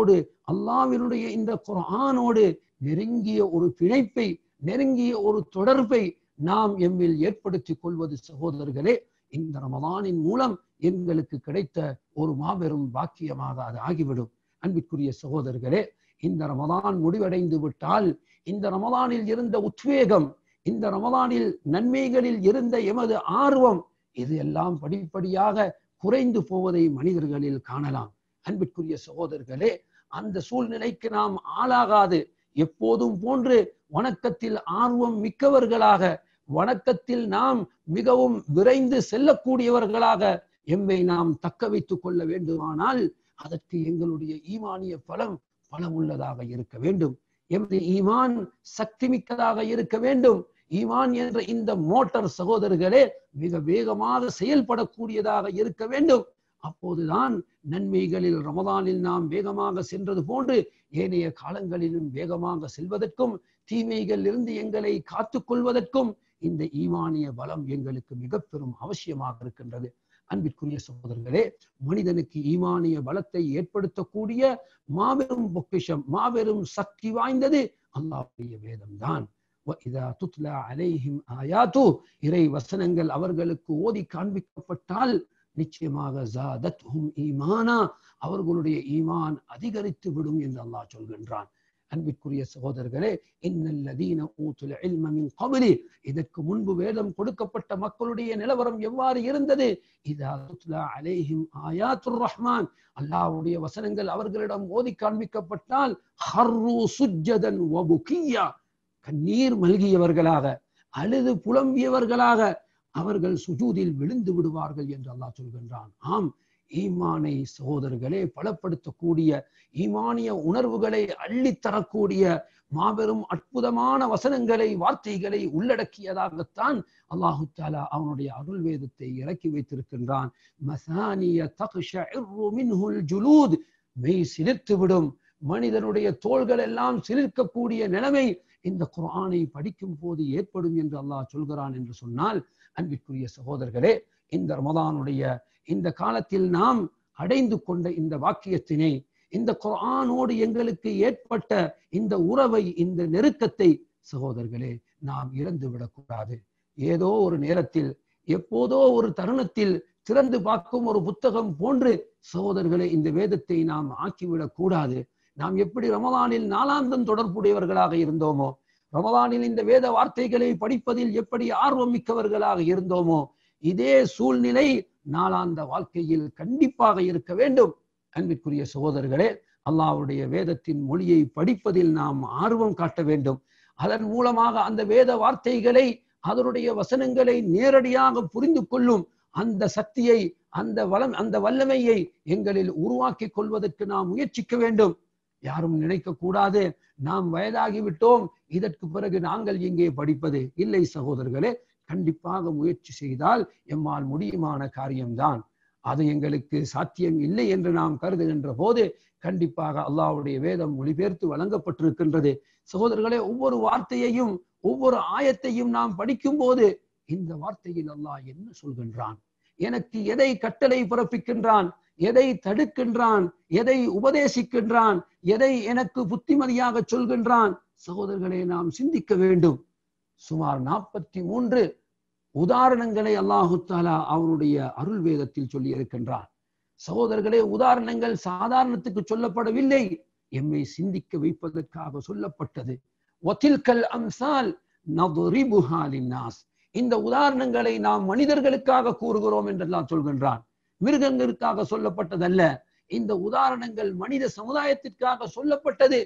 அல்லாவினுடைய இந்த குர்ஆனோடு நெருங்கிய ஒரு பிணைப்பை நெருங்கிய ஒரு தொடர்பை நாம் எம்மில் ஏற்படுத்திக் கொள்வது சகோதரர்களே இந்த ரமதானின் மூலம் எங்களுக்கு கிடைத்த ஒரு மாபெரும் பாக்கியமாக அது ஆகிவிடும் அன்பிற்குரிய சகோதரர்களே இந்த ரமதான் முடிவடைந்து விட்டால் இந்த ரமதானில் இருந்த உத்வேகம் இந்த ரமதானில் நன்மைகளில் இருந்த எமது ஆர்வம் இது எல்லாம் படிப்படியாக குறைந்து போவதை மனிதர்களில் காணலாம் அன்பிற்குரிய சகோதரர்களே அந்த சூழ்நிலைக்கு நாம் ஆளாகாது எப்போதும் போன்று வணக்கத்தில் ஆர்வம் மிக்கவர்களாக வணக்கத்தில் நாம் மிகவும் விரைந்து செல்லக்கூடியவர்களாக எம்மை நாம் தக்க வைத்துக் கொள்ள வேண்டுமானால் அதற்கு எங்களுடைய ஈமானிய பலம் பலமுள்ளதாக இருக்க வேண்டும் எமது ஈமான் சக்தி மிக்கதாக இருக்க வேண்டும் ஈமான் என்ற இந்த மோட்டார் சகோதரர்களே மிக வேகமாக செயல்படக்கூடியதாக இருக்க வேண்டும் அப்போதுதான் நன்மைகளில் ரமதானில் நாம் வேகமாக சென்றது போன்று ஏனைய காலங்களிலும் வேகமாக செல்வதற்கும் தீமைகளில் இருந்து எங்களை காத்துக் கொள்வதற்கும் இந்த ஈமானிய பலம் எங்களுக்கு மிக பெரும் அவசியமாக இருக்கின்றது அன்பிற்குரிய சகோதரர்களே மனிதனுக்கு ஈமானிய பலத்தை ஏற்படுத்தக்கூடிய மாபெரும் பொக்கிஷம் மாபெரும் சக்தி வாய்ந்தது அல்லாஹ்வுடைய வேதம்தான் وَإِذَا تُتْلَى عَلَيْهِمْ آيَاتُهُ இறை வசனங்கள் அவர்களுக்கு ஓதி காண்பிக்கப்பட்டால் நிச்சயமாக ஜாதத்ஹும் ஈமானா அவர்களுடைய ஈமான் அதிகரித்து விடும் என்று அல்லாஹ் சொல்கின்றான் அன்பிற்குரிய சகோதரர்களே இன்னல்லதீன ஊத்துல் இல்ம மின் கபலி இதற்கு முன்பு வேதம் கொடுக்கப்பட்ட மக்களுடைய நிலவரம் எவ்வாறு இருந்தது இதா துத்லா அலைஹிம் ஆயாத்துர் ரஹ்மான் அல்லாஹ்வுடைய வசனங்கள் அவர்களிடம் ஓதி காண்பிக்கப்பட்டால் ஹர்ரு சுஜ்ஜதன் வபுகியா கண்ணீர் மல்கியவர்களாக அழுது புலம்பியவர்களாக அவர்கள் சுஜூதில் விழுந்து விடுவார்கள் என்று அல்லாஹ் சொல்கின்றான் ஆம் ஈமானை சகோதரர்களே பலப்படுத்தக்கூடிய ஈமானிய உணர்வுகளை அள்ளித்தரக்கூடிய மாபெரும் அற்புதமான வசனங்களை வார்த்தைகளை உள்ளடக்கியதாகத்தான் அல்லாஹு தாலா அவனுடைய அருள் வேதத்தை இறக்கி வைத்திருக்கின்றான் மசானிய தக்ஷஇர்ரு மின்ஹுல் ஜுலூத் மெய் சிலிர்த்துவிடும் மனிதனுடைய தோள்கள் எல்லாம் சிலிர்க்கக்கூடிய நிலைமை இந்த குர்ஆனை படிக்கும் போது ஏற்படும் என்று அல்லாஹ் சொல்கிறான் என்று சொன்னால் அன்பிற்குரிய சகோதரர்களே இந்த ரமதானுடைய இந்த காலத்தில் நாம் அடைந்து கொண்ட இந்த வாக்கியத்தினை இந்த குர்ஆனோடு எங்களுக்கு ஏற்பட்ட இந்த உறவை இந்த நெருக்கத்தை சகோதரர்களே நாம் இழந்து விடக்கூடாது ஏதோ ஒரு நேரத்தில் எப்போதோ ஒரு தருணத்தில் திறந்து பார்க்கும் ஒரு புத்தகம் போன்று சகோதரர்களே இந்த வேதத்தை நாம் ஆக்கிவிடக் கூடாது நாம் எப்படி ரமதானில் நாளாந்தம் தொடர்புடையவர்களாக இருந்தோமோ ரமதானில் இந்த வேத வார்த்தைகளை படிப்பதில் எப்படி ஆர்வம் மிக்கவர்களாக இருந்தோமோ இதே சூழ்நிலை நாளாந்த வாழ்க்கையில் கண்டிப்பாக இருக்க வேண்டும் அன்பிற்குரிய சகோதரர்களே அல்லாஹ்வுடைய வேதத்தின் மொழியை படிப்பதில் நாம் ஆர்வம் காட்ட வேண்டும் அதன் மூலமாக அந்த வேத வார்த்தைகளை அதனுடைய வசனங்களை நேரடியாக புரிந்து கொள்ளும் அந்த சக்தியை அந்த வளம் அந்த வல்லமையை எங்களில் உருவாக்கி கொள்வதற்கு நாம் முயற்சிக்க வேண்டும் யாரும் நினைக்க கூடாது நாம் வயதாகிவிட்டோம் இதற்கு பிறகு நாங்கள் இங்கே படிப்பது இல்லை சகோதரர்களே கண்டிப்பாக முயற்சி செய்தால் எம்மால் முடியுமான காரியம்தான் அது எங்களுக்கு சாத்தியம் இல்லை என்று நாம் கருதுகின்ற போது கண்டிப்பாக அல்லாஹ்வுடைய வேதம் மொழிபெயர்த்து வழங்கப்பட்டிருக்கின்றது சகோதரர்களே ஒவ்வொரு வார்த்தையையும் ஒவ்வொரு ஆயத்தையும் நாம் படிக்கும் போது இந்த வார்த்தையில் அல்லாஹ் என்ன சொல்கின்றான் எனக்கு எதை கட்டளை பிறப்பிக்கின்றான் எதை தடுக்கின்றான் எதை உபதேசிக்கின்றான் எதை எனக்கு புத்திமதியாக சொல்கின்றான் சகோதரர்களை நாம் சிந்திக்க வேண்டும் சுமார் நாற்பத்தி மூன்று உதாரணங்களை அல்லாஹு தாலா அவனுடைய அருள் வேதத்தில் சொல்லி இருக்கின்றான் சகோதரர்களே உதாரணங்கள் சாதாரணத்துக்கு சொல்லப்படவில்லை எம்மை சிந்திக்க வைப்பதற்காக சொல்லப்பட்டது ஒத்தில்கல் அம்சால் நதுரிபுஹா லின்னாஸ் இந்த உதாரணங்களை நாம் மனிதர்களுக்காக கூறுகிறோம் என்றெல்லாம் சொல்கின்றான் மிருகங்களுக்காக சொல்லப்பட்டதல்ல இந்த உதாரணங்கள் மனித சமுதாயத்திற்காக சொல்லப்பட்டது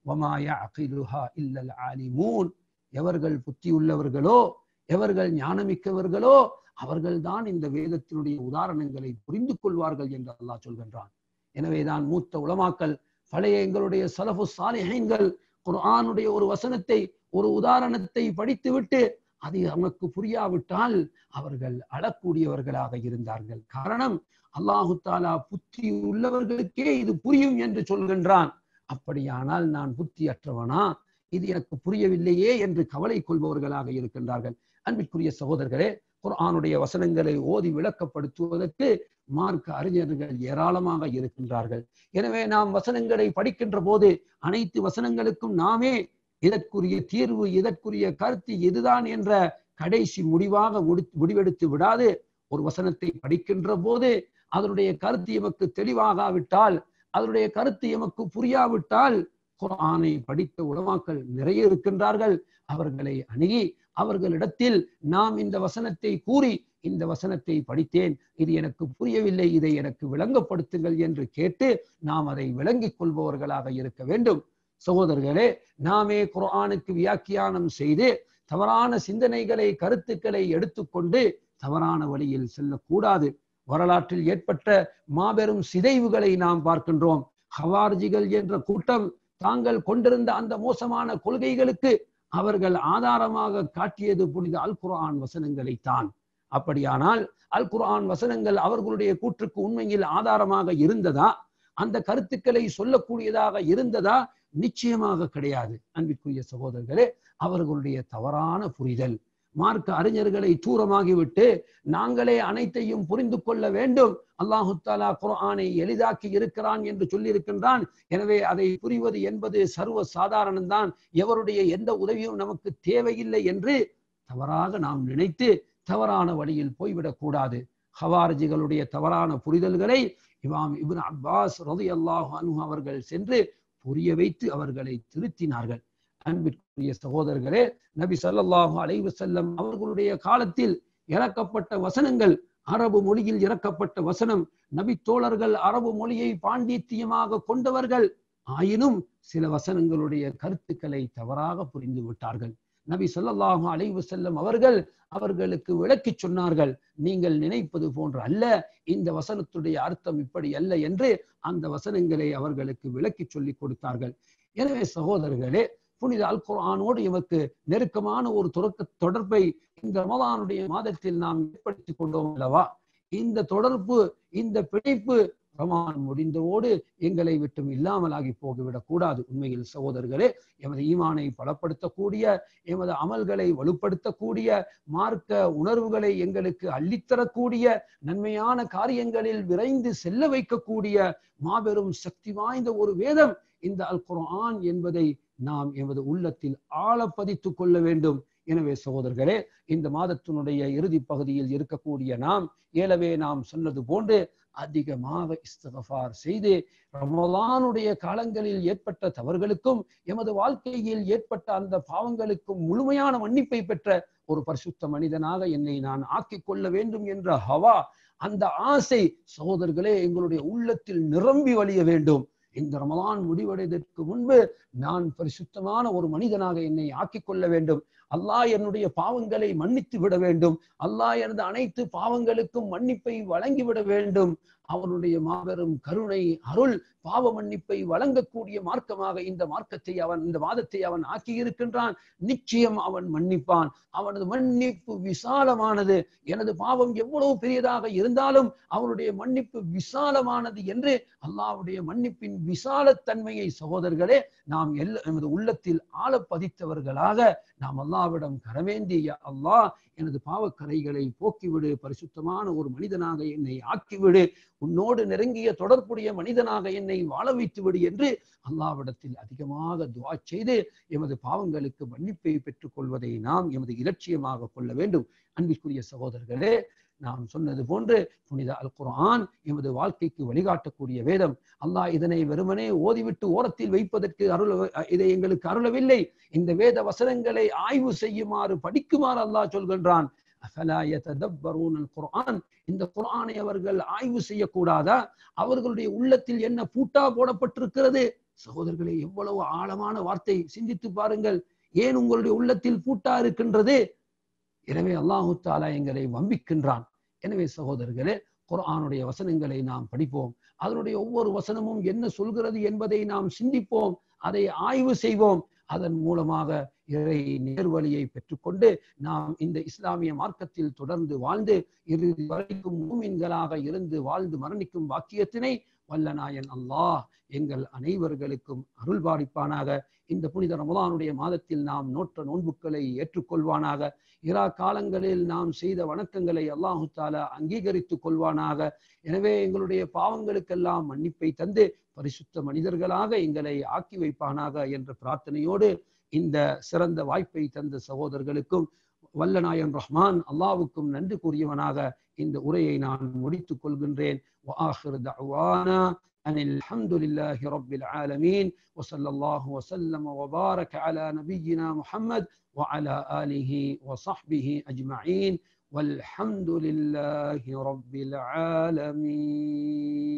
இல்லல் ஆலிமூன் எவர்கள் புத்தி உள்ளவர்களோ எவர்கள் ஞானமிக்கவர்களோ அவர்கள்தான் இந்த வேதத்தினுடைய உதாரணங்களை புரிந்து கொள்வார்கள் என்று அல்லாஹ் சொல்கின்றான் எனவேதான் மூத்த உலமாக்கல் பழைய எங்களுடைய சலபு சாலிஹைன்கள் குர்ஆனுடைய ஒரு வசனத்தை ஒரு உதாரணத்தை படித்துவிட்டு அது நமக்கு புரியாவிட்டால் அவர்கள் அழக்கூடியவர்களாக இருந்தார்கள் காரணம் அல்லாஹு தாலா புத்தி உள்ளவர்களுக்கே இது புரியும் என்று சொல்கின்றான் அப்படியானால் நான் புத்தி அற்றவனா இது எனக்கு புரியவில்லையே என்று கவலை கொள்பவர்களாக இருக்கின்றார்கள் அன்பிற்குரிய சகோதரர்களே குர்ஆனுடைய வசனங்களை ஓதி விளக்கப்படுத்துவதற்கு மார்க்க அறிஞர்கள் ஏராளமாக இருக்கின்றார்கள் எனவே நாம் வசனங்களை படிக்கின்ற போது அனைத்து வசனங்களுக்கும் நாமே இதற்குரிய தீர்வு இதற்குரிய கருத்து இதுதான் என்ற கடைசி முடிவாக முடிவெடுத்து விடாது ஒரு வசனத்தை படிக்கின்ற போது அதனுடைய கருத்து எமக்கு தெளிவாகாவிட்டால் அதனுடைய கருத்து எமக்கு புரியாவிட்டால் குரானை படித்த உலமாக்கள் நிறைய இருக்கின்றார்கள் அவர்களை அணுகி அவர்களிடத்தில் நாம் இந்த வசனத்தை கூறி இந்த வசனத்தை படித்தேன் இது எனக்கு புரியவில்லை இதை எனக்கு விளங்கப்படுத்துங்கள் என்று கேட்டு நாம் அதை விளங்கிக் கொள்பவர்களாக இருக்க வேண்டும் சகோதரர்களே நாமே குரானுக்கு வியாக்கியானம் செய்து தவறான சிந்தனைகளை கருத்துக்களை எடுத்துக்கொண்டு தவறான வழியில் செல்லக்கூடாது வரலாற்றில் ஏற்பட்ட மாபெரும் சிதைவுகளை நாம் பார்க்கின்றோம் ஹவார்ஜிகள் என்ற கூட்டம் தாங்கள் கொண்டிருந்த அந்த மோசமான கொள்கைகளுக்கு அவர்கள் ஆதாரமாக காட்டியது புனித அல் குர்ஆன் வசனங்களை தான் அப்படியானால் அல் குர்ஆன் வசனங்கள் அவர்களுடைய கூற்றுக்கு உண்மையில் ஆதாரமாக இருந்ததா அந்த கருத்துக்களை சொல்லக்கூடியதாக இருந்ததா நிச்சயமாக கிடையாது அன்பிற்குரிய சகோதரர்களே அவர்களுடைய தவறான புரிதல் மார்க்க அறிஞர்களை தூரமாகிவிட்டு நாங்களே அனைத்தையும் புரிந்து கொள்ள வேண்டும் அல்லாஹு தாலா குர்ஆனை எளிதாக்கி இருக்கிறான் என்று சொல்லியிருக்கின்றான் எனவே அதை புரிவது என்பது சர்வ சாதாரணம்தான் எவருடைய எந்த உதவியும் நமக்கு தேவையில்லை என்று தவறாக நாம் நினைத்து தவறான வழியில் போய்விடக் கூடாது ஹவாரஜிகளுடைய தவறான புரிதல்களை இமாம் இபின் அப்பாஸ் ரதி அல்லாஹ் அனு அவர்கள் சென்று புரிய வைத்து அவர்களை திருத்தினார்கள் அன்பிற்குரிய சகோதரர்களே நபி சல்லாஹூ அலைவு செல்லம் அவர்களுடைய காலத்தில் இறக்கப்பட்ட வசனங்கள் அரபு மொழியில் இறக்கப்பட்ட வசனம் நபி தோழர்கள் அரபு மொழியை பாண்டித்தியமாக கொண்டவர்கள் ஆயினும் சில வசனங்களுடைய கருத்துக்களை தவறாக புரிந்து விட்டார்கள் நபி சொல்லல்லாஹு அலைவு செல்லம் அவர்கள் அவர்களுக்கு விளக்கி சொன்னார்கள் நீங்கள் நினைப்பது போன்று அல்ல இந்த வசனத்துடைய அர்த்தம் இப்படி அல்ல என்று அந்த வசனங்களை அவர்களுக்கு விளக்கி சொல்லி கொடுத்தார்கள் எனவே சகோதரர்களே புனித அல் குர்ஆனோடு எமக்கு நெருக்கமான ஒரு தொடக்க தொடர்பை இந்த ரமதானுடைய மாதத்தில் நாம் ஏற்படுத்திக் கொண்டோம் அல்லவா இந்த தொடர்பு இந்த பிணைப்பு ரமான் முடிந்தவோடு எங்களை விட்டும் இல்லாமலாகி போய்விடக் கூடாது உண்மையில் சகோதரர்களே எமது ஈமானை பலப்படுத்தக்கூடிய எமது அமல்களை வலுப்படுத்தக்கூடிய மார்க்க உணர்வுகளை எங்களுக்கு அள்ளித்தரக்கூடிய நன்மையான காரியங்களில் விரைந்து செல்ல வைக்கக்கூடிய மாபெரும் சக்தி வாய்ந்த ஒரு வேதம் இந்த அல் குர்ஆன் என்பதை நாம் எமது உள்ளத்தில் ஆழ பதித்துக் கொள்ள வேண்டும் எனவே சகோதரர்களே இந்த மாதத்தினுடைய இறுதி பகுதியில் இருக்கக்கூடிய நாம் ஏலவே நாம் சொன்னது போன்று அதிகமாக இஸ்தகஃபார் செய்து ரமலானுடைய காலங்களில் ஏற்பட்ட தவறுகளுக்கும் எமது வாழ்க்கையில் ஏற்பட்ட அந்த பாவங்களுக்கும் முழுமையான மன்னிப்பை பெற்ற ஒரு பரிசுத்த மனிதனாக என்னை நான் ஆக்கிக் கொள்ள வேண்டும் என்ற ஹவா அந்த ஆசை சகோதரர்களே எங்களுடைய உள்ளத்தில் நிரம்பி வழிய வேண்டும் இந்த ரமலான் முடிவடைவதற்கு முன்பு நான் பரிசுத்தமான ஒரு மனிதனாக என்னை ஆக்கிக் கொள்ள வேண்டும் அல்லாஹ் என்னுடைய பாவங்களை மன்னித்து விட வேண்டும் அல்லாஹ் எனது அனைத்து பாவங்களுக்கும் மன்னிப்பை வழங்கிவிட வேண்டும் அவனுடைய மாபெரும் கருணை அருள் பாவ மன்னிப்பை வழங்கக்கூடிய மார்க்கமாக இந்த மார்க்கத்தை அவன் இந்த மாதத்தை அவன் ஆக்கி இருக்கின்றான் நிச்சயம் அவன் மன்னிப்பான் அவனது மன்னிப்பு விசாலமானது எனது பாவம் எவ்வளவு பெரியதாக இருந்தாலும் அவனுடைய மன்னிப்பு விசாலமானது என்று அல்லாவுடைய மன்னிப்பின் விசாலத்தன்மையை சகோதரர்களே நாம் எல்லா எமது உள்ளத்தில் ஆழ பதித்தவர்களாக நாம் அல்லாவிடம் கரவேந்தி அல்லாஹ் எனது பாவக்கரைகளை போக்கிவிடு பரிசுத்தமான ஒரு மனிதனாக என்னை ஆக்கிவிடு உன்னோடு நெருங்கிய தொடர்புடைய மனிதனாக என்னை வாழ வைத்து விடு என்று அல்லாவிடத்தில் அதிகமாக துவா செய்து எமது பாவங்களுக்கு மன்னிப்பை பெற்றுக் கொள்வதை நாம் எமது இலட்சியமாக கொள்ள வேண்டும் அன்பிற்குரிய சகோதரர்களே நாம் சொன்னது போன்று புனித அல் குர்ஆன் எமது வாழ்க்கைக்கு வழிகாட்டக்கூடிய வேதம் அல்லாஹ் இதனை வெறுமனே ஓதிவிட்டு ஓரத்தில் வைப்பதற்கு அருள் இதை எங்களுக்கு அருளவில்லை இந்த வேத வசனங்களை ஆய்வு செய்யுமாறு படிக்குமாறு அல்லாஹ் சொல்கின்றான் குர்ஆன் இந்த குர்ஆனை அவர்கள் ஆய்வு செய்யக்கூடாதா அவர்களுடைய உள்ளத்தில் என்ன பூட்டா போடப்பட்டிருக்கிறது சகோதரர்களே எவ்வளவு ஆழமான வார்த்தை சிந்தித்து பாருங்கள் ஏன் உங்களுடைய உள்ளத்தில் பூட்டா இருக்கின்றது எனவே அல்லாஹு தாலா எங்களை வம்பிக்கின்றான் எனவே சகோதரர்களே குர்ஆனுடைய வசனங்களை நாம் படிப்போம் அதனுடைய ஒவ்வொரு வசனமும் என்ன சொல்கிறது என்பதை நாம் சிந்திப்போம் அதை ஆய்வு செய்வோம் அதன் மூலமாக இறை நேர்வழியை பெற்றுக்கொண்டு நாம் இந்த இஸ்லாமிய மார்க்கத்தில் தொடர்ந்து வாழ்ந்து இறுதி வரைக்கும் மூமின்களாக இருந்து வாழ்ந்து மரணிக்கும் வாக்கியத்தினை வல்லநாயன் அல்லாஹ் எங்கள் அனைவர்களுக்கும் அருள் பாலிப்பானாக இந்த புனித ரமலானுடைய மாதத்தில் நாம் நோற்ற நோன்புக்களை ஏற்றுக்கொள்வானாக இரா காலங்களில் நாம் செய்த வணக்கங்களை அல்லாஹு தாலா அங்கீகரித்துக் கொள்வானாக எனவே எங்களுடைய பாவங்களுக்கெல்லாம் மன்னிப்பை தந்து பரிசுத்த மனிதர்களாக எங்களை ஆக்கி வைப்பானாக என்ற பிரார்த்தனையோடு இந்த சிறந்த வாய்ப்பை தந்த சகோதரர்களுக்கும் வல்லநாயன் ரஹ்மான் அல்லாவுக்கும் நன்றி கூறியவனாக இந்த உரையை நான் முடித்துக் கொள்கின்றேன் وآخر دعوانا أن الحمد لله رب العالمين وصلى الله وسلم وبارك على نبينا محمد وعلى آله وصحبه أجمعين والحمد لله رب العالمين